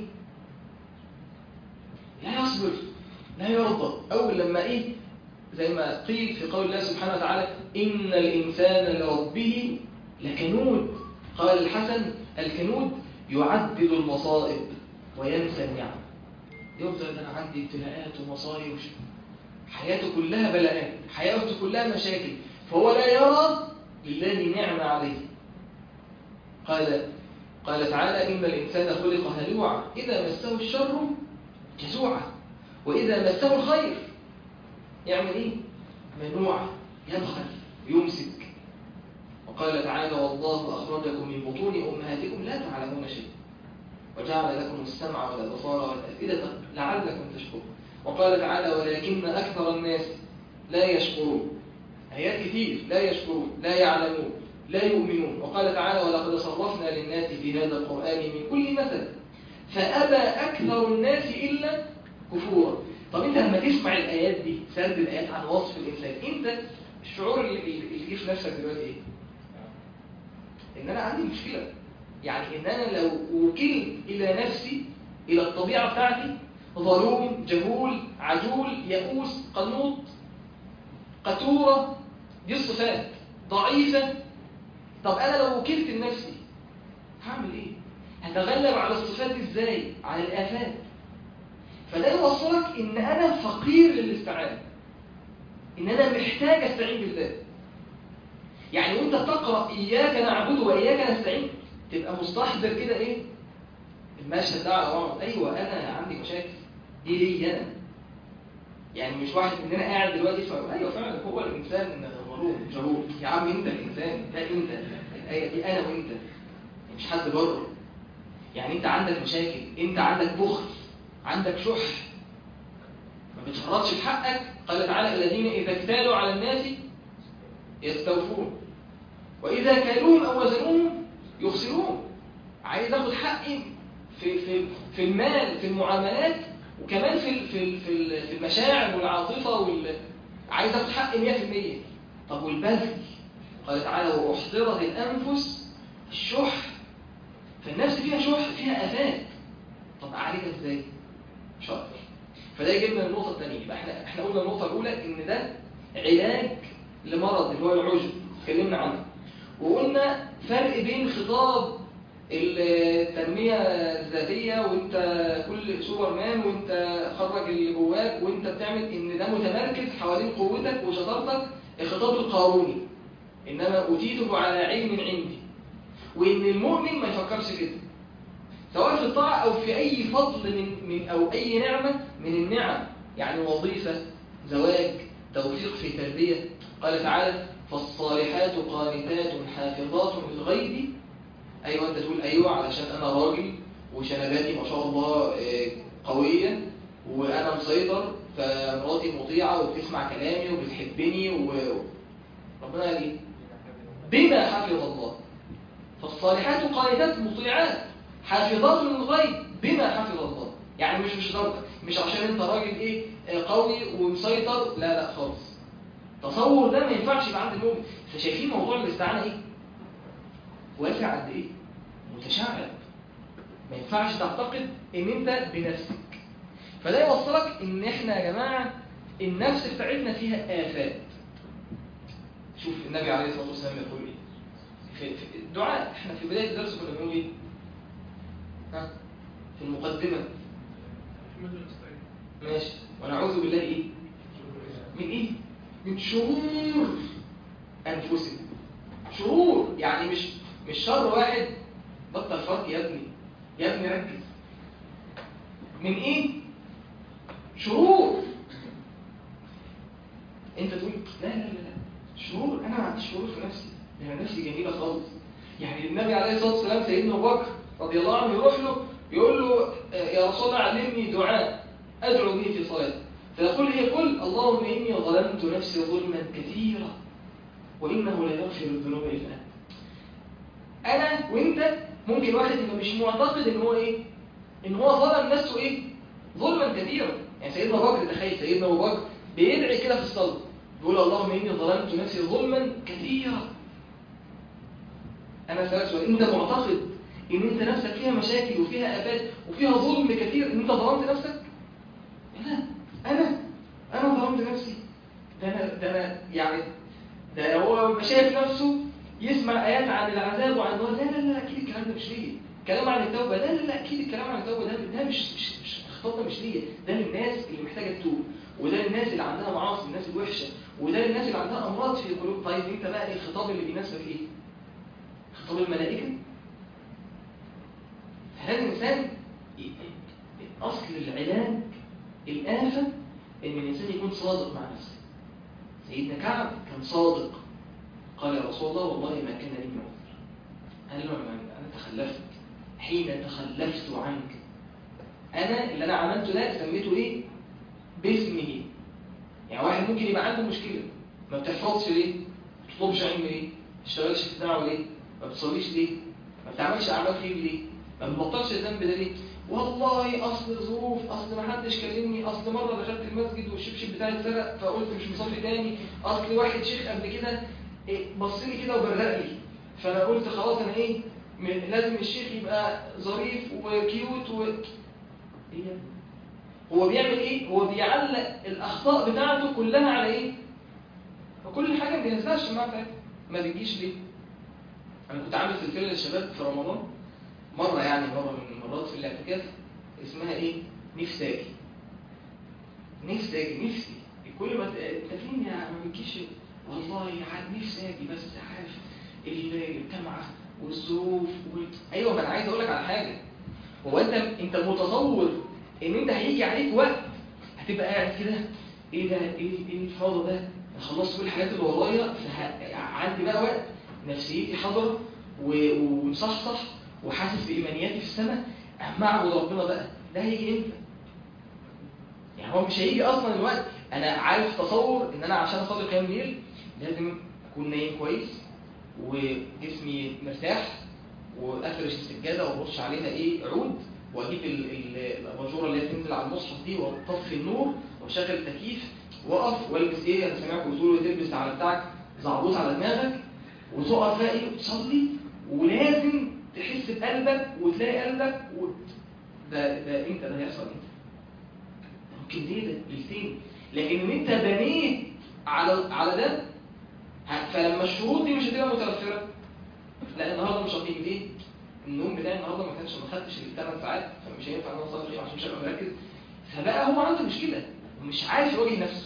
لا يصبر لا يرضى أول لما إيه؟ زي ما قيل في قول الله سبحانه وتعالى إن الإنسان لربه لكنود قال الحسن الكنود يعدد المصائب وينسى النعم يفضل انا عندي ابتلاءات ومصايب حياته كلها بلاءات حياته كلها مشاكل فهو لا يرى لله نعمة عليه قال قال تعالى إن الإنسان خلق هلوعا إذا مسه الشر جزوعا وإذا مسه الخير يعمل إيه؟ منوع يبخل يمسك وقال تعالى والله أخرجكم من بطون أمهاتكم لا تعلمون شيئا وجعل لكم السمع والأبصار والأفئدة لعلكم تشكرون وقال تعالى ولكن أكثر الناس لا يشكرون آيات كتير لا يشكرون لا يعلمون لا يؤمنون وقال تعالى ولقد صرفنا للناس في هذا القرآن من كل مثل فأبى أكثر الناس إلا كفورا طب انت لما تسمع الآيات دي سرد الآيات عن وصف الإنسان انت الشعور اللي اللي جه في نفسك دلوقتي ايه؟ ان انا عندي مشكلة يعني ان انا لو وكلت الى نفسي الى الطبيعة بتاعتي ظلوم جهول عجول يئوس قنوط قتورة دي الصفات ضعيفة طب انا لو وكلت لنفسي هعمل ايه هتغلب على الصفات دي ازاي على الافات فده يوصلك ان انا فقير للاستعانة ان انا محتاج استعين بالله يعني وانت بتقرا اياك نعبد واياك نستعين تبقى مستحضر كده ايه المشهد ده على بعض ايوه انا عندي مشاكل دي لي انا يعني مش واحد مننا قاعد دلوقتي يسمع ايوه فعلا هو الانسان غرور جرور يا عم انت الانسان ده انت الايه دي انا وانت مش حد بره يعني انت عندك مشاكل انت عندك بخل عندك شح ما بتفرطش في حقك قال تعالى الذين اذا اكتالوا على الناس يستوفون واذا كالوهم او وزنوهم يخسرون عايز اخد حقي في في في المال في المعاملات وكمان في ال- في ال- في ال- في المشاعر والعاطفه وال عايز اخد حقي 100% طب والبذل قال تعالى واحضرت الانفس الشح فالنفس فيها شح فيها افات طب اعالجها ازاي مش هقدر فده يجيبنا للنقطه الثانيه يبقى احنا احنا قلنا النقطه الاولى ان ده علاج لمرض اللي هو العجب اتكلمنا عنه وقلنا فرق بين خطاب التنمية الذاتية وانت كل سوبرمان وانت خرج اللي جواك وانت بتعمل ان ده متمركز حوالين قوتك وشطارتك الخطاب القاروني انما اوتيته على علم عندي وان المؤمن ما يفكرش كده سواء في الطاعة او في اي فضل من, من او اي نعمة من النعم يعني وظيفة زواج توفيق في تربية قال تعالى فالصالحات قانتات حافظات للغيب ايوه انت تقول ايوه علشان انا راجل وشنباتي ما شاء الله آه، قويه وانا مسيطر فمراتي مطيعه وبتسمع كلامي وبتحبني و ربنا قال ايه بما حفظ الله فالصالحات قانتات مطيعات حافظات للغيب بما حفظ الله يعني مش مش شرط مش عشان انت راجل ايه آه، قوي ومسيطر لا لا خالص تصور ده ما ينفعش يبقى عند المؤمن فشايفين موضوع الاستعانه ايه واسع قد ايه متشعب ما ينفعش تعتقد ان انت بنفسك فده يوصلك ان احنا يا جماعه النفس بتاعتنا فيها افات شوف النبي عليه الصلاه والسلام يقول ايه في, في الدعاء احنا في بدايه الدرس كنا بنقول ايه ها في المقدمه محمد بن مستعين ماشي ونعوذ بالله ايه من ايه من شرور انفسنا شرور يعني مش مش شر واحد بطل فرق يا ابني يا ابني ركز من ايه شرور انت تقول لا لا لا لا شرور انا ما عنديش شرور في نفسي انا نفسي جميله خالص يعني النبي عليه الصلاه والسلام سيدنا ابو بكر رضي الله عنه يروح له يقول له آه، يا رسول الله علمني دعاء ادعو به في صلاتي فيقول هي قل اللهم اني ظلمت نفسي ظلما كثيرا وانه لا يغفر الذنوب الا انت انا وانت ممكن واحد يبقى مش معتقد ان هو ايه ان هو ظلم نفسه ايه ظلما كثيرا يعني سيدنا ابو بكر تخيل سيدنا ابو بكر بيدعي كده في الصلاه بيقول اللهم اني ظلمت نفسي ظلما كثيرا انا اسالك سؤال انت معتقد ان انت نفسك فيها مشاكل وفيها افات وفيها ظلم كثير ان انت ظلمت نفسك انا انا انا ظلمت نفسي ده انا ده انا يعني ده هو بيبقى شايف نفسه يسمع ايات عن العذاب وعن النار لا لا لا اكيد الكلام ده مش ليا كلام عن التوبه لا لا لا اكيد الكلام عن التوبه ده ده مش مش مش الخطاب ده مش ليا ده للناس اللي محتاجه تتوب وده للناس اللي عندها معاصي الناس الوحشه وده للناس اللي عندها امراض في القلوب طيب انت بقى ايه الخطاب اللي بيناسبك ايه خطاب الملائكه فهذا الانسان ي- ي- اصل العلاج الآفة إن الإنسان يكون صادق مع نفسه سيدنا كعب كان صادق قال يا رسول الله والله ما كان لي من عذر قال له أنا أنا تخلفت حين تخلفت عنك أنا اللي أنا عملته ده سميته إيه؟ باسمه يعني واحد ممكن يبقى عنده مشكلة ما بتحفظش ليه؟ ما بتطلبش علم ليه؟ ما بتشتغلش في الدعوة ليه؟ ما بتصليش ليه؟ ما بتعملش أعمال خير ليه؟ ما بتبطلش الذنب ده ليه؟ والله اصل ظروف اصل ما حدش كلمني اصل مره دخلت المسجد والشبشب بتاعي اتسرق فقلت مش مصلي تاني اصل واحد شيخ قبل كده إيه، بص لي كده وبرق لي فانا قلت خلاص انا ايه م- لازم الشيخ يبقى ظريف وكيوت و إيه؟ هو بيعمل ايه هو بيعلق الاخطاء بتاعته كلها على ايه وكل حاجه ما بينساش الجماعه بتاعتها ما بتجيش ليه انا كنت عامل سلسله للشباب في رمضان مرة يعني مرة من المرات في الاعتكاف اسمها ايه؟ نفسي اجي نفسي اجي نفسي كل ما ت- انت فين يا ما بتجيش والله عاد نفسي اجي بس عارف ال- الجامعه والظروف وال... ايوه ما انا عايز اقول لك على حاجه هو انت انت متصور ان انت هيجي عليك وقت هتبقى قاعد كده ايه ده ايه ايه الفوضى ده انا خلصت كل الحاجات اللي ورايا فه- عندي بقى وقت نفسيتي حاضره و- ومصحصح وحاسس بايمانياتي في السماء اما اعبد ربنا بقى ده هيجي امتى يعني هو مش هيجي اصلا الوقت انا عارف تصور ان انا عشان اصلي قيام ليل لازم اكون نايم كويس وجسمي مرتاح وافرش السجاده وارش عليها ايه عود واجيب ال- ال- الاباجوره اللي هي تنزل على المصحف دي واطفي النور واشغل التكييف واقف والبس ايه انا سامعك بتقول تلبس على بتاعك زعبوط على دماغك وتقف بقى ايه وتصلي ولازم تحس بقلبك وتلاقي قلبك و... ده ده امتى ده هيحصل امتى؟ ممكن ليه ده ليلتين لكن ان انت بنيت على على ده ه- فلما الشروط دي مش هتبقى متوفره لا النهارده مش هتيجي ليه؟ النوم بتاعي النهارده ما كانش ما خدتش الثمان ساعات فمش هينفع ان انا اصلي فيه عشان مش هبقى مركز فبقى هو عنده مشكله ومش عارف يواجه نفسه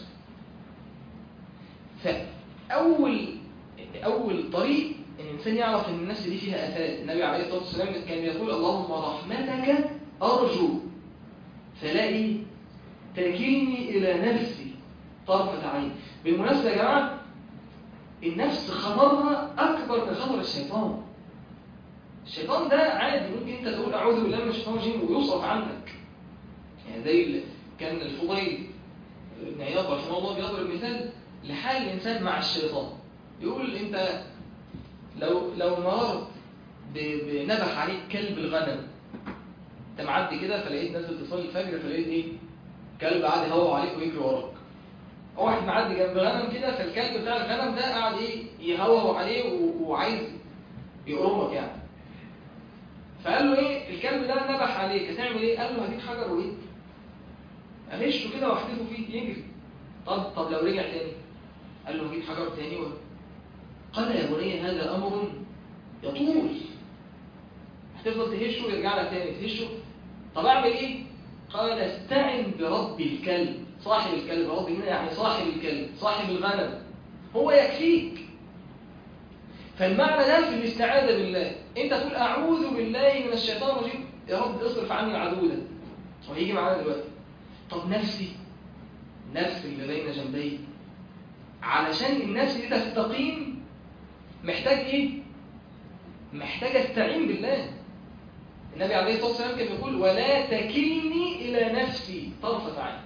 فاول اول طريق ان الانسان يعرف ان النفس دي فيها اثات النبي عليه الصلاه والسلام كان يقول اللهم رحمتك ارجو فلاقي تكلني الى نفسي طرفه عين بالمناسبه يا جماعه النفس خطرها اكبر من خطر الشيطان الشيطان ده عادي ممكن انت تقول اعوذ بالله من الشيطان الرجيم ويصرف عنك يعني زي ال- كان الفضيل بن عياض رحمه الله بيضرب مثال لحال الانسان مع الشيطان يقول انت لو لو مررت ب- بنبح عليك كلب الغنم انت معدي كده فلقيت نازل تصلي الفجر فلقيت ايه كلب قاعد يهوى عليك ويجري وراك هو واحد معدي جنب غنم كده فالكلب بتاع الغنم ده قاعد ايه يهوى عليه و- وعايز يقرمك يعني فقال له ايه الكلب ده نبح عليك هتعمل ايه قال له هجيب حجر وايه اغشه كده واحدفه فيه يجري طب طب لو رجع تاني قال له هجيب حجر تاني و... قال يا بني هذا امر يطول هتفضل تهشه ويرجع لك تاني تهشه طب اعمل ايه قال استعن برب الكلب صاحب الكلب رب هنا يعني صاحب الكلب صاحب الغنم هو يكفيك فالمعنى ده في الاستعاذة بالله انت تقول اعوذ بالله من الشيطان الرجيم يا رب اصرف عني العدو ده وهيجي معانا دلوقتي طب نفسي نفس اللي بين جنبي علشان النفس دي تستقيم محتاج ايه محتاج استعين بالله النبي عليه الصلاه والسلام كان بيقول ولا تكلني الى نفسي طرفه عين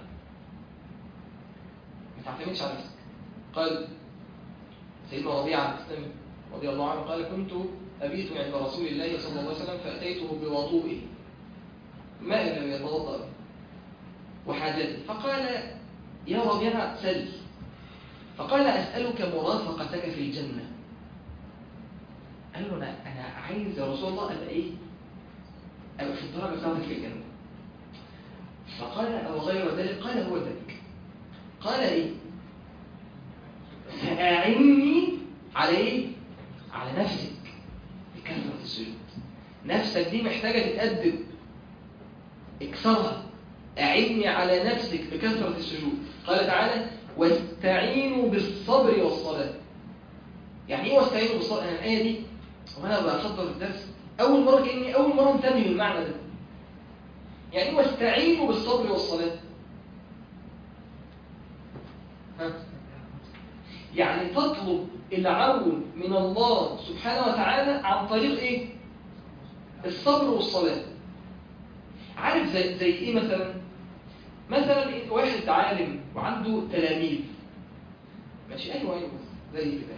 ما تعتمدش على نفسك قال سيدنا ربيعه الاسلامي رضي الله عنه قال كنت ابيت عند رسول الله صلى الله عليه وسلم فاتيته بوضوئه ماء لم يتوضا به وحاجته فقال يا ربيعه سل فقال اسالك مرافقتك في الجنه قال له انا انا عايز يا رسول الله ابقى ايه ابقى في الدرجه بتاعتك في الجنه فقال او غير ذلك قال هو ذلك قال ايه فاعني على ايه على نفسك بكثره السجود نفسك دي محتاجه تتادب اكسرها اعني على نفسك بكثره السجود قال تعالى واستعينوا بالصبر والصلاه يعني ايه واستعينوا بالصبر انا الايه دي وانا بحضر الدرس اول مره كاني اول مره انتبه للمعنى ده يعني ايه واستعينوا بالصبر والصلاه ها يعني تطلب العون من الله سبحانه وتعالى عن طريق ايه الصبر والصلاه عارف زي, زي ايه مثلا مثلا واحد عالم وعنده تلاميذ ماشي ايوه ايوه زي كده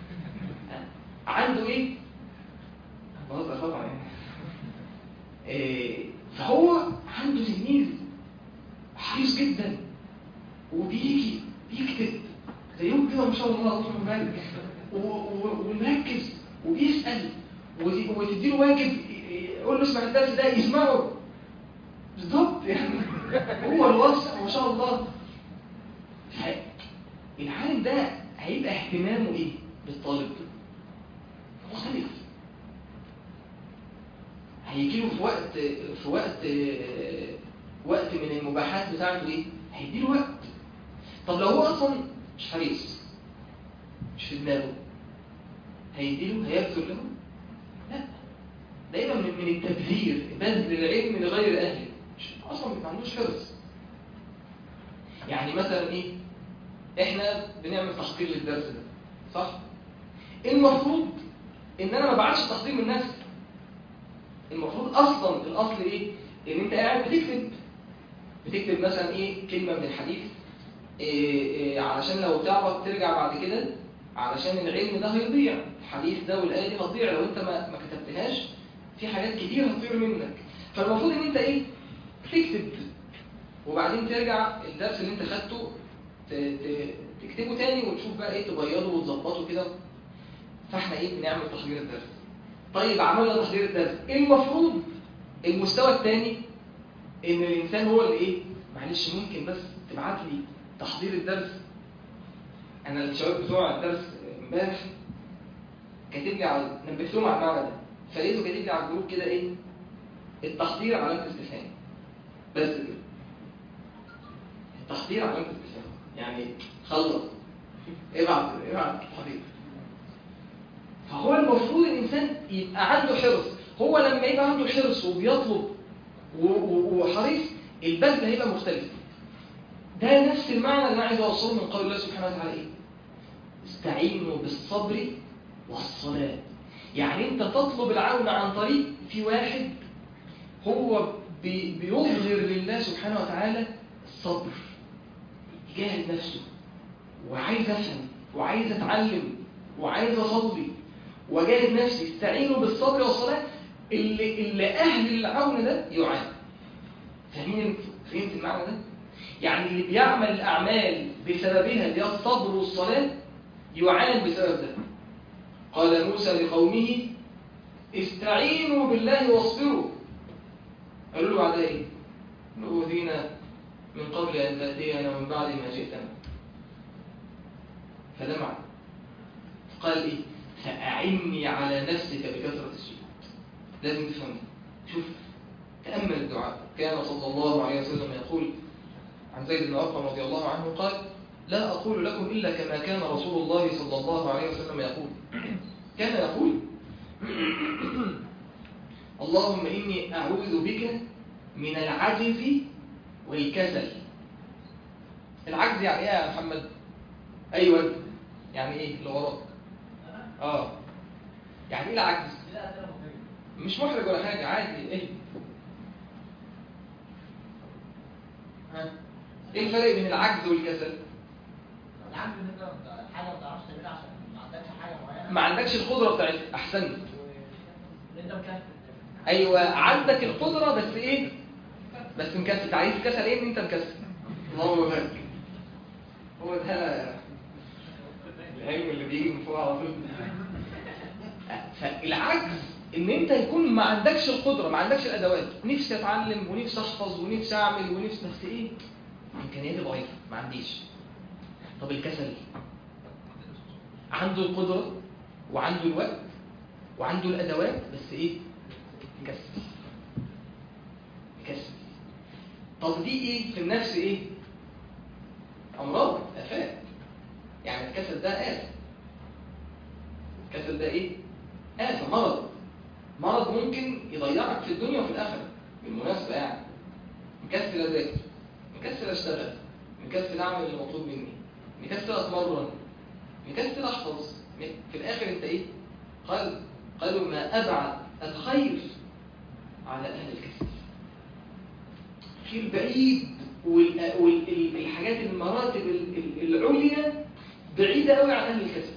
عنده ايه بهزر طبعا يعني إيه فهو عنده تلميذ حريص جدا وبيجي بيكتب زيهم كده ما شاء الله اللهم بارك و- و- ومركز وبيسأل وت- وتديله واجب يقول له اسمع الدرس ده يسمعه بالظبط يعني هو الوصف ما شاء الله ف- العالم ده هيبقى اهتمامه ايه بالطالب مختلف هيجي له في وقت في وقت وقت من المباحات بتاعته ايه هيديله وقت طب لو هو اصلا مش حريص مش في دماغه هيديله هيبذل له لا دايما من من التبذير بذل العلم لغير اهله مش اصلا ما عندوش حرص يعني مثلا ايه احنا بنعمل تحضير للدرس ده صح المفروض ان انا ما بعتش تحضير من نفسي المفروض اصلا الاصل ايه ان انت قاعد بتكتب بتكتب مثلا ايه كلمه من الحديث إيه إيه علشان لو تعرف ترجع بعد كده علشان العلم ده هيضيع الحديث ده والايه دي هتضيع لو انت ما, ما كتبتهاش في حاجات كتير هتطير منك فالمفروض ان انت ايه تكتب وبعدين ترجع الدرس اللي انت خدته ت- ت- تكتبه تاني وتشوف بقى ايه تبيضه وتظبطه كده فاحنا ايه بنعمل تحضير الدرس طيب عملنا تحضير الدرس المفروض المستوى الثاني ان الانسان هو اللي ايه معلش ممكن بس تبعت لي تحضير الدرس انا الشباب بتوع الدرس امبارح كاتب لي على نبهتهم على المعنى ده فلقيته كاتب لي على الجروب كده ايه التحضير علامه استفهام بس كده التحضير علامه استفهام يعني خلص ابعت ابعت التحضير فهو المفروض الانسان يبقى عنده حرص هو لما يبقى عنده حرص وبيطلب و- و- وحريص البذل هيبقى مختلف ده نفس المعنى اللي انا عايز اوصله من قول الله سبحانه وتعالى ايه استعينوا بالصبر والصلاه يعني انت تطلب العون عن طريق في واحد هو بي- بيظهر لله سبحانه وتعالى الصبر يجاهد نفسه وعايز افهم وعايز اتعلم وعايز اصلي واجاهد نفسي استعينوا بالصبر والصلاه اللي اللي اهل العون ده يعان فاهمين فهمت المعنى ده يعني اللي بيعمل الاعمال بسببها اللي هي الصبر والصلاه يعان بسبب ده قال موسى لقومه استعينوا بالله واصبروا قالوا له بعدها ايه نؤذينا من قبل ان تاتينا ومن بعد ما جئتنا فلمع قال ايه فأعني على نفسك بكثرة السجود لازم تفهم شوف تأمل الدعاء كان صلى الله عليه وسلم يقول عن زيد بن أرقم رضي الله عنه قال لا أقول لكم إلا كما كان رسول الله صلى الله عليه وسلم يقول كان يقول اللهم إني أعوذ بك من العجز والكسل العجز يعني إيه يا محمد؟ أيوة يعني إيه اللي وراك؟ اه يعني ايه العجز مش محرج ولا حاجه عادي ايه ها ايه الفرق بين العجز والكسل العجز ان انت حاجه ما تعرفش تعملها عشان ما عندكش حاجه معينه ما عندكش القدره بتاعتها احسنت ان انت مكسل ايوه عندك القدره بس ايه بس مكسل تعريف الكسل ايه ان انت مكسل اللهم بارك هو ده العلم اللي بيجي من فوق على طول فالعجز ان انت يكون ما عندكش القدره ما عندكش الادوات نفسي اتعلم ونفسي احفظ ونفسي اعمل ونفسي بس ايه امكانياتي ضعيفه ما عنديش طب الكسل عنده القدره وعنده الوقت وعنده الادوات بس ايه كسل كسل طب دي ايه في النفس ايه امراض افات يعني الكسل ده آفة الكسل ده ايه آفة مرض مرض ممكن يضيعك في الدنيا وفي الآخرة بالمناسبة يعني مكسل أذاكر مكسل أشتغل مكسل أعمل اللي مطلوب مني مكسل أتمرن مكسل أحفظ في الآخر أنت إيه قال قالوا ما أبعد الخير على أهل الكسل خير بعيد والحاجات المراتب العليا بعيدة قوي عن أهل الكسل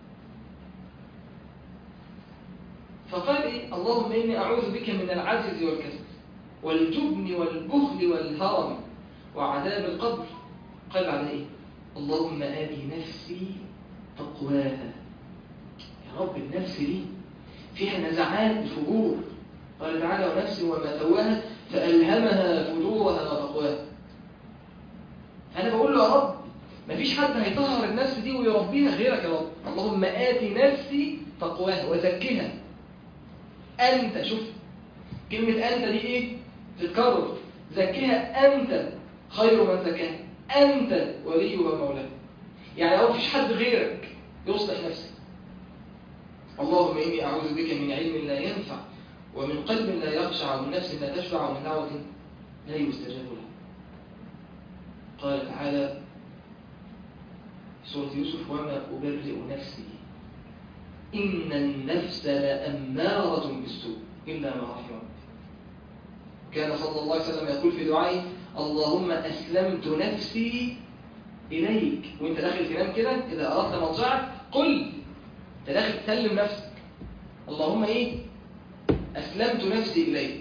فقال إيه اللهم إني أعوذ بك من العجز والكسل والجبن والبخل والهرم وعذاب القبر قال بعد إيه اللهم آتي نفسي تقواها يا رب النفس دي فيها نزعات فجور قال تعالى ونفس وما سواها فألهمها فجورها وتقواها فأنا بقول له يا رب مفيش حد هيطهر النفس دي ويربيها غيرك يا رب اللهم آتي نفسي تقواها وزكها أنت شوف كلمة أنت دي إيه؟ تتكرر زكها أنت خير من زكاها أنت وليها ومولاها يعني لو مفيش حد غيرك يصلح نفسه اللهم إني أعوذ بك من علم لا ينفع ومن قلب لا يخشع ومن نفس لا تشبع ومن دعوة لا يستجاب لها قال تعالى في سورة يوسف وما أبرئ نفسي إن النفس لأمارة بالسوء إلا ما رحم ربي كان صلى الله عليه وسلم يقول في دعائه اللهم أسلمت نفسي إليك وانت داخل تنام كده إذا أردت مضجعك قل انت داخل تسلم نفسك اللهم إيه أسلمت نفسي إليك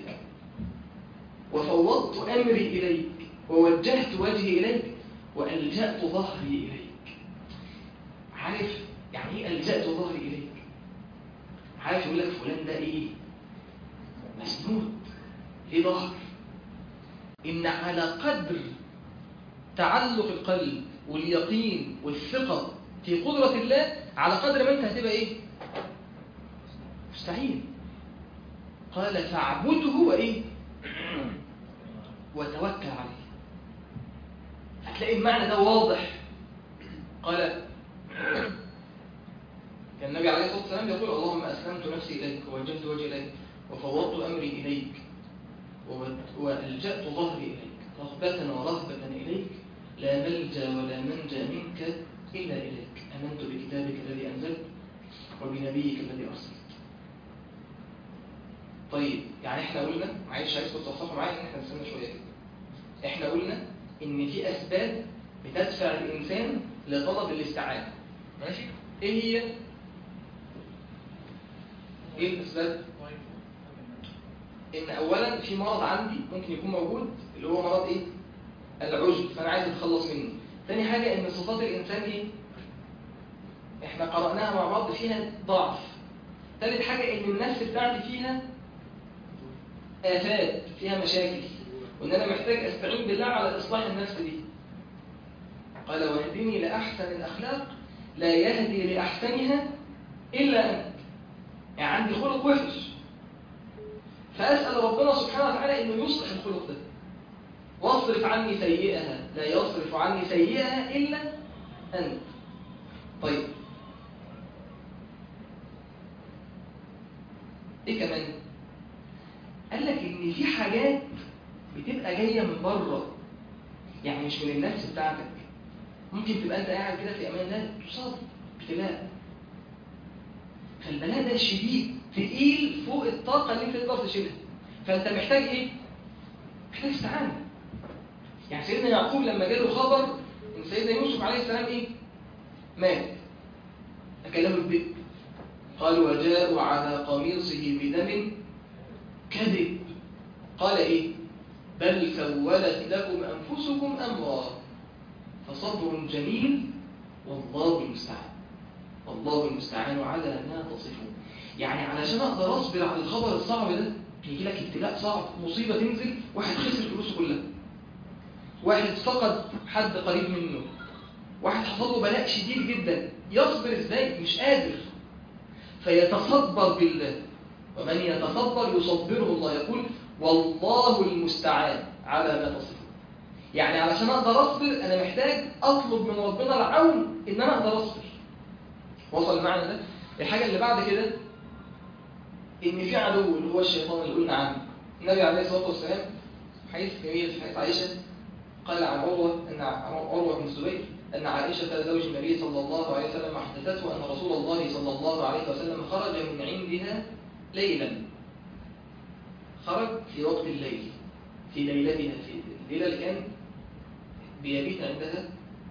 وفوضت أمري إليك ووجهت وجهي إليك وألجأت ظهري إليك عارف يعني إيه ألجأت ظهري إليك عارف يقول لك فلان ده إيه مسنود ليه ظهر إن على قدر تعلق القلب واليقين والثقة في قدرة الله على قدر ما أنت هتبقى إيه مستعين قال فاعبده وإيه وتوكل عليه هتلاقي المعنى ده واضح قال كان النبي عليه الصلاة والسلام يقول اللهم أسلمت نفسي إليك ووجهت وجهي إليك وفوضت أمري إليك وألجأت ظهري إليك رغبة ورهبة إليك لا ملجا ولا منجا منك إلا إليك أمنت بكتابك الذي أنزلت وبنبيك الذي أرسلت طيب يعني احنا قلنا معلش عايزكم تصححوا معايا ان احنا نستنى شويه كده احنا قلنا ان في اسباب بتدفع الانسان لطلب الاستعانه ماشي ايه هي ايه الاسباب ان اولا في مرض عندي ممكن يكون موجود اللي هو مرض ايه العجب فانا عايز اتخلص منه تاني حاجه ان صفات الانسان ايه احنا قرأناها مع بعض فيها ضعف تالت حاجه ان النفس بتاعتي فيها آفات فيها مشاكل وإن أنا محتاج أستعين بالله على إصلاح النفس دي قال واهدني لأحسن الأخلاق لا يهدي لأحسنها إلا أنت يعني عندي خلق وحش فأسأل ربنا سبحانه وتعالى إنه يصلح الخلق ده واصرف عني سيئها لا يصرف عني سيئها إلا أنت طيب إيه كمان؟ قال لك ان في حاجات بتبقى جايه من بره يعني مش من النفس بتاعتك ممكن تبقى انت قاعد كده في امان الله تصاب ابتلاء فالبلاء ده شديد تقيل فوق الطاقه اللي انت تقدر تشيلها فانت محتاج ايه محتاج استعانه يعني سيدنا يعقوب لما جاله خبر ان سيدنا يوسف عليه السلام ايه مات اكله الذئب قال وجاءوا على قميصه بدم كذب قال إيه بل سولت لكم أنفسكم أمرا فصبر جميل والله المستعان والله المستعان على ما تصفون يعني علشان أقدر أصبر على الخبر الصعب ده يجي لك ابتلاء صعب مصيبة تنزل واحد خسر فلوسه كلها واحد فقد حد قريب منه واحد حصل له بلاء شديد جدا يصبر ازاي مش قادر فيتصبر بالله ومن يتصبر يصبره الله يقول والله المستعان على ما تصفون يعني علشان اقدر اصبر انا محتاج اطلب من ربنا العون ان انا اقدر اصبر وصل المعنى ده الحاجه اللي بعد كده ان في عدو اللي هو الشيطان اللي قلنا عنه النبي عليه الصلاه والسلام حديث جميل في حديث عائشه قال عن عروه ان عروه بن الزبير ان عائشه زوج النبي صلى الله عليه وسلم حدثته ان رسول الله صلى الله عليه وسلم خرج من عندها ليلا خرج في وقت الليل في ليلتها في الليلة اللي كان بيبيت عندها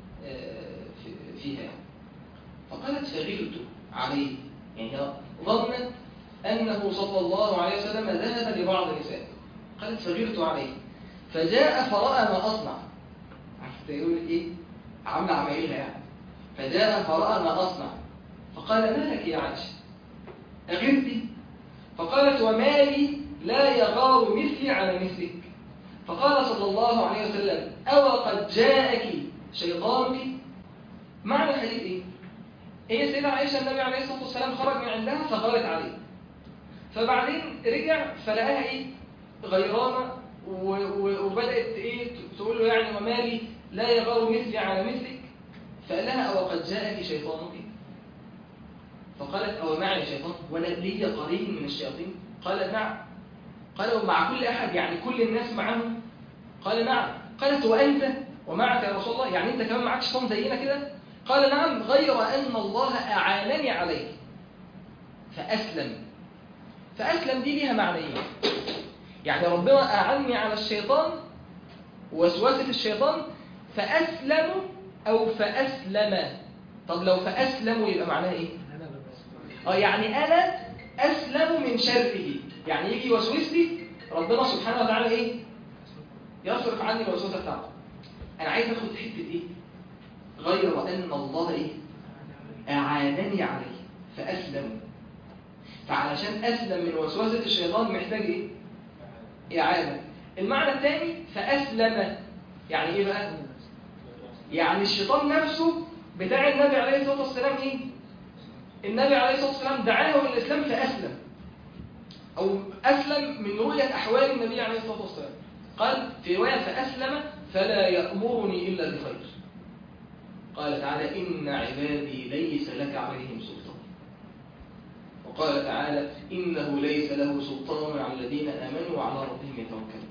فيها فقالت فغلت عليه يعني ظنت أنه صلى الله عليه وسلم ذهب لبعض النساء قالت فغلت عليه فجاء فرأى ما أصنع عرفت يقول إيه عاملة عمايلها يعني فجاء فرأى ما أصنع فقال ما لك يا عائشة أغرتي فقالت وما لي لا يغار مثلي على مثلك فقال صلى الله عليه وسلم أو قد جاءك شيطانك معنى الحديث إيه؟ هي سيدة عائشة النبي عليه الصلاة والسلام خرج من عندها فغارت عليه فبعدين رجع فلقاها إيه؟ غيرانة وبدأت إيه تقول له يعني وما لي لا يغار مثلي على مثلك فقال لها أو قد جاءك شيطانك فقالت أو معي شيطان وأنا لي قرين من الشياطين قال نعم قال ومع كل أحد يعني كل الناس معهم قال نعم قالت وأنت ومعك يا رسول الله يعني أنت كمان معك شيطان زينا كده قال نعم غير أن الله أعانني عليه فأسلم فأسلم دي ليها معنيين يعني ربنا أعني على الشيطان ووسوسة الشيطان فأسلم أو فأسلم طب لو فأسلم يبقى معناها إيه؟ اه يعني أنا أسلم من شره يعني يجي يوسوس لي ربنا سبحانه وتعالى إيه؟ يصرف عني الوسوسة بتاعته أنا عايز أخد حتة إيه؟ غير أن الله إيه؟ أعانني عليه فأسلم فعلشان أسلم من وسوسة الشيطان محتاج إيه؟ إعانة المعنى الثاني فأسلم يعني إيه بقى؟ يعني الشيطان نفسه بتاع النبي عليه الصلاة والسلام إيه؟ النبي عليه الصلاة والسلام دعاه إلى الإسلام فأسلم أو أسلم من رؤية أحوال النبي عليه الصلاة والسلام قال في رواية فأسلم فلا يأمرني إلا بخير قال تعالى إن عبادي ليس لك عليهم سلطان وقال تعالى إنه ليس له سلطان على الذين آمنوا وعلى ربهم يتوكلون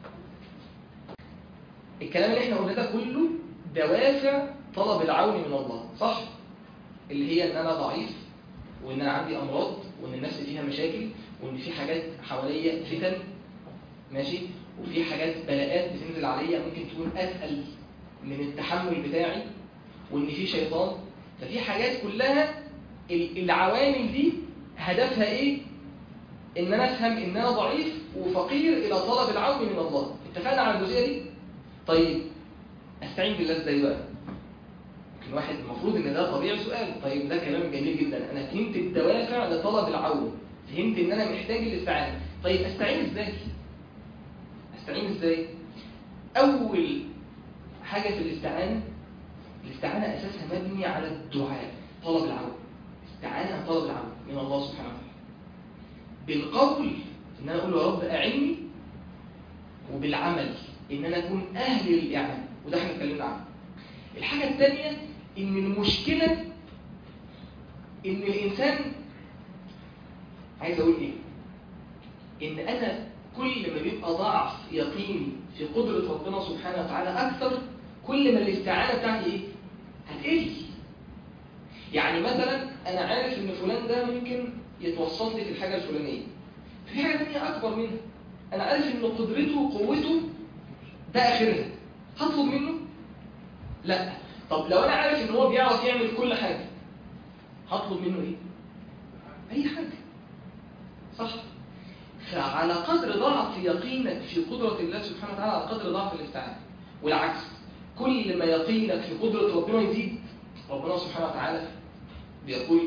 الكلام اللي احنا قلنا ده كله دوافع طلب العون من الله صح؟ اللي هي ان انا ضعيف وان انا عندي امراض وان النفس فيها مشاكل وان في حاجات حواليا فتن ماشي وفي حاجات بلاءات بتنزل عليا ممكن تكون اتقل من التحمل بتاعي وان في شيطان ففي حاجات كلها ال- العوامل دي هدفها ايه ان انا افهم ان انا ضعيف وفقير الى طلب العون من الله اتفقنا على الجزئيه دي طيب استعين بالله ازاي بقى ممكن واحد المفروض ان ده طبيعي سؤال طيب ده كلام جميل جدا انا فهمت الدوافع لطلب العون فهمت ان انا محتاج الاستعانه طيب استعين ازاي استعين ازاي اول حاجه في الاستعانه الاستعانه اساسها مبني على الدعاء طلب العون استعانه طلب العون من الله سبحانه وتعالى بالقول ان انا اقول يا رب اعني وبالعمل ان انا اكون اهل للاعانه وده احنا اتكلمنا عنه الحاجه الثانيه ان المشكله ان الانسان عايز اقول ايه ان انا كل ما بيبقى ضعف يقيني في قدره ربنا سبحانه وتعالى اكثر كل ما الاستعانه بتاعتي ايه هتقل يعني مثلا انا عارف ان فلان ده ممكن يتوسط لي في الحاجه الفلانيه في حاجه ثانيه اكبر منها انا عارف ان قدرته وقوته ده اخرها هطلب منه لا طب لو انا عارف ان هو بيعرف يعمل كل حاجه هطلب منه ايه اي حاجه صح فعلى قدر ضعف يقينك في قدرة الله سبحانه وتعالى على قدر ضعف الاستعانة والعكس كل ما يقينك في قدرة ربنا يزيد ربنا سبحانه وتعالى بيقول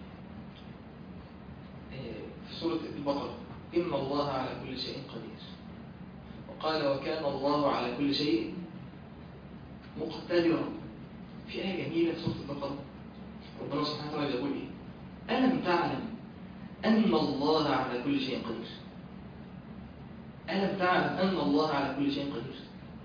آه، في سورة البقرة إن الله على كل شيء قدير وقال وكان الله على كل شيء مقتدرا في آية جميلة في سورة البقرة ربنا سبحانه وتعالى بيقول إيه ألم تعلم أن الله على كل شيء قدير ألم تعلم أن الله على كل شيء قدير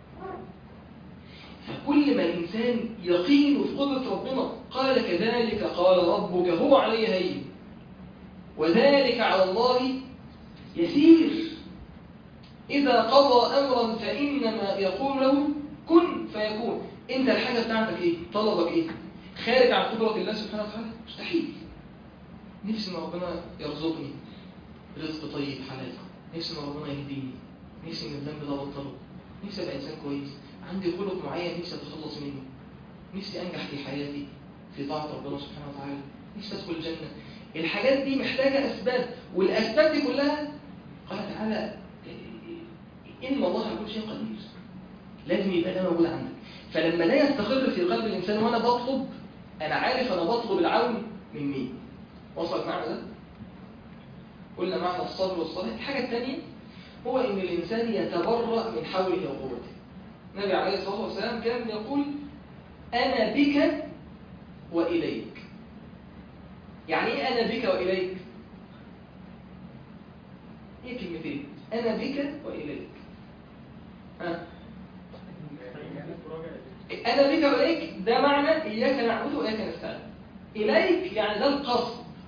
فكل ما الإنسان يقين في قدرة ربنا قال كذلك قال ربك هو علي هين وذلك على الله يسير إذا قضى أمرا فإنما يقول له كن فيكون أنت الحاجة بتاعتك إيه؟ طلبك إيه؟ خارج عن قدرة الله سبحانه وتعالى مستحيل نفسي ان ربنا يرزقني رزق طيب حلال نفسي ان ربنا يهديني نفسي ان الذنب ده بطله نفسي ابقى انسان كويس عندي خلق معين نفسي اتخلص منه نفسي انجح في حياتي في طاعه ربنا سبحانه وتعالى نفسي ادخل الجنه الحاجات دي محتاجه اسباب والاسباب دي كلها قال تعالى ان الله على كل شيء قدير لازم يبقى ده موجود عندك فلما ده يستقر في قلب الانسان وانا بطلب انا عارف انا بطلب العون من مين وصل معنى ده قلنا معنى الصبر والصلاة الحاجة الثانية هو ان الانسان يتبرأ من حوله وقوته النبي عليه الصلاة والسلام كان يقول انا بك واليك يعني ايه انا بك واليك ايه كلمتين انا بك واليك ها انا بك واليك ده معنى اياك نعبد واياك نستعين اليك يعني ده القصد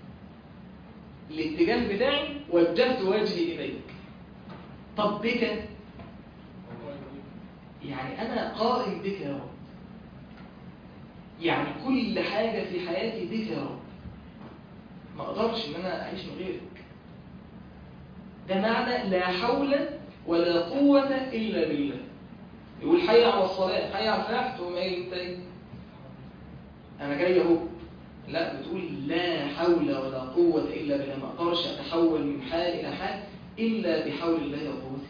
الاتجاه بتاعي وجهت وجهي إليك طب بك يعني أنا قائم بك يا رب يعني كل حاجة في حياتي بك يا رب ما أقدرش إن أنا أعيش من غيرك ده معنى لا حول ولا قوة إلا بالله يقول حي على الصلاة حي على الفلاح تقوم قايل انت ايه انا جاي اهو لا بتقول لا حول ولا قوة الا بالله ما اقدرش اتحول من حال الى حال الا بحول الله وقوته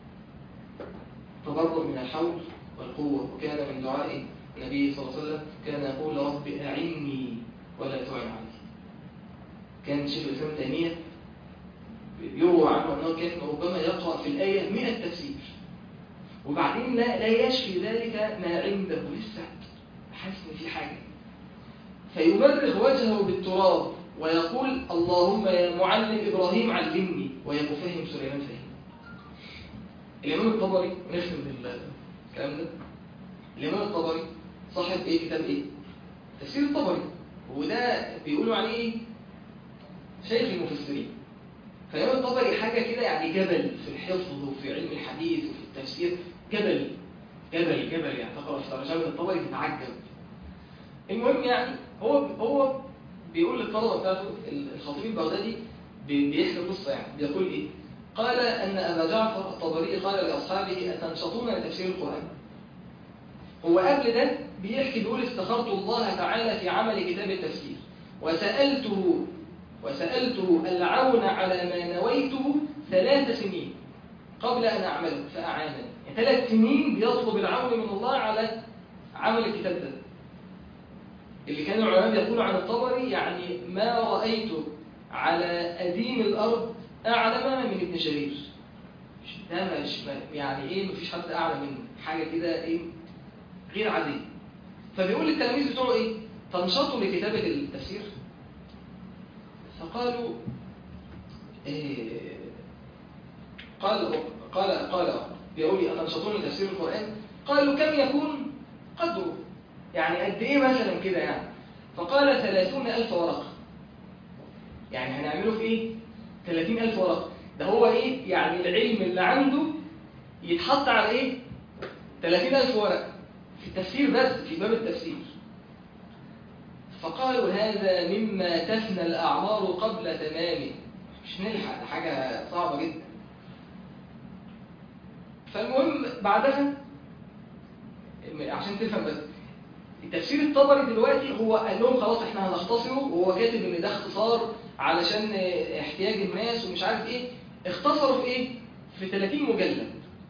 تبرؤ من الحول والقوة وكان من دعاء النبي صلى الله عليه وسلم كان يقول رب أعني ولا تعن علي كان شيخ الإسلام تيمية يروى عنه أنه كان ربما يقرأ في الآية 100 تفسير وبعدين لا, لا يشفي ذلك ما عنده لسه حاسس ان في حاجة فيمرغ وجهه بالتراب ويقول اللهم يا معلم إبراهيم علمني ويا مفهم سليمان فهم الإمام الطبري نختم بالكلام ده الإمام الطبري صاحب إيه كتاب إيه تفسير الطبري وده بيقولوا عليه شيخ المفسرين فالإمام الطبري حاجة كده يعني جبل في الحفظ وفي علم الحديث وفي التفسير جبل جبل جبل يعني تقرأ في ترجمة الطبري تتعجب المهم يعني هو هو بيقول للطلبة بتاعته الخطيب البغدادي بيحكي قصة يعني بيقول إيه قال أن أبا جعفر الطبري قال لأصحابه أتنشطون لتفسير القرآن هو قبل ده بيحكي بيقول استخرت الله تعالى في عمل كتاب التفسير وسألته وسألته العون على ما نويته ثلاث سنين قبل أن أعمله فأعانني يعني ثلاث سنين بيطلب العون من الله على عمل الكتاب ده اللي كانوا العلماء يقولوا عن الطبري يعني ما رأيت على أديم الأرض أعلم من ابن شرير ده مش يعني إيه مفيش حد أعلى منه حاجة كده إيه غير عادية فبيقول للتلاميذ بتوعه إيه تنشطوا لكتابة التفسير فقالوا إيه قال قال قال بيقول لي أتنشطون لتفسير القرآن قالوا كم يكون قدره يعني قد إيه مثلا كده يعني فقال ثلاثون ألف ورقة يعني هنعمله في إيه ثلاثين ألف ورقة ده هو إيه يعني العلم اللي عنده يتحط على إيه ثلاثين ألف ورقة في التفسير بس في باب التفسير فقالوا هذا مما تفنى الأعمار قبل تمامه مش نلحق ده حاجة صعبة جدا فالمهم بعدها عشان تفهم بس التفسير الطبري دلوقتي هو قال لهم خلاص احنا هنختصره وهو كاتب ان ده اختصار علشان احتياج الناس ومش عارف ايه اختصروا في ايه في 30 مجلد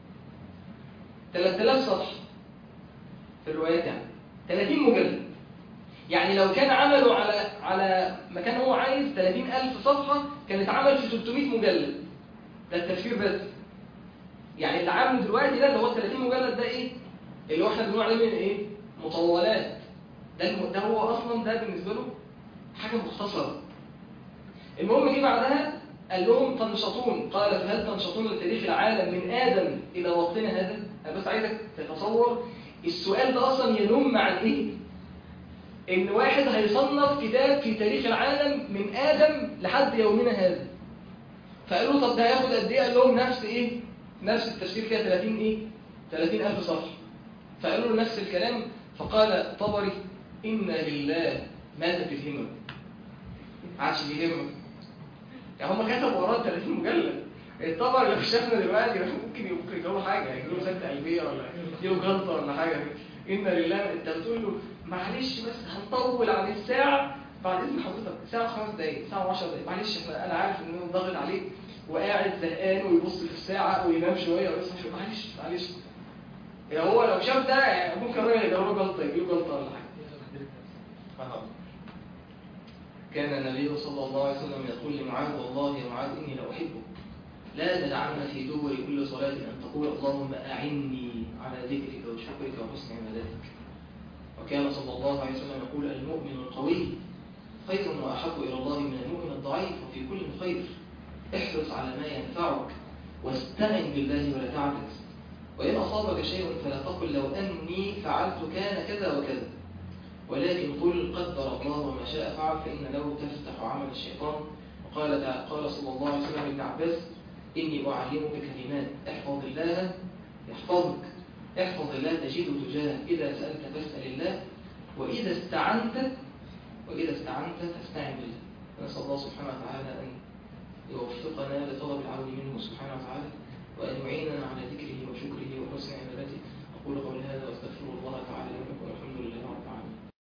3000 صفحه في الروايات يعني 30 مجلد يعني لو كان عمله على على ما كان هو عايز 30000 صفحه كانت عمل في 300 مجلد ده التفسير بس يعني اللي عامله دلوقتي ده اللي هو 30 مجلد ده ايه اللي هو احنا بنقول عليه من ايه مطولات ده الم... ده هو اصلا ده بالنسبه له حاجه مختصره المهم جه بعدها قال لهم تنشطون قال فهل تنشطون لتاريخ العالم من ادم الى وقتنا هذا انا بس عايزك تتصور السؤال ده اصلا ينم عن ايه ان واحد هيصنف كتاب في تاريخ العالم من ادم لحد يومنا هذا فقالوا طب ده هياخد قد ايه قال لهم نفس ايه نفس التفسير فيها 30 ايه 30000 صفحه فقالوا له نفس الكلام فقال طبري إنا لله ماتت الهمم عادش بيهمم يعني هم كتبوا وراه 30 مجلد الطبري لو شافنا دلوقتي ممكن ممكن يجيبوا حاجه يجيبوا سكته قلبيه ولا يجيبوا جلطه ولا حاجه إنا لله انت بتقول له معلش بس هنطول عن الساعه بعد اذن حضرتك ساعه خمس دقايق ساعه 10 دقايق معلش احنا انا عارف ان هو ضاغط عليك وقاعد زهقان ويبص في الساعه وينام شويه ويصحى شويه معلش معلش يعني هو لو شاف ده يعني ممكن الراجل يدور جلطه يجيب جلطه ولا حاجه كان النبي صلى الله عليه وسلم يقول لمعاذ والله يا معاذ اني لاحبك لا تدعنا في دبر كل صلاه ان تقول اللهم اعني على ذكرك وشكرك وحسن عبادتك وكان صلى الله عليه وسلم يقول المؤمن القوي خير واحب الى الله من المؤمن الضعيف وفي كل خير احرص على ما ينفعك واستعن بالله ولا تعجز وإن أصابك شيء فلا تقل لو أني فعلت كان كذا وكذا ولكن قل قدر الله وما شاء فعل فإن لو تفتح عمل الشيطان قال تع- قال صلى الله عليه وسلم لابن عباس إني أعلمك كلمات احفظ الله يحفظك احفظ الله تجده تجاهك إذا سألت فاسأل الله وإذا استعنت وإذا استعنت فاستعن بالله نسأل الله سبحانه وتعالى أن يوفقنا لطلب العون منه سبحانه وتعالى وأن يعيننا على ذكره وشكره وحسن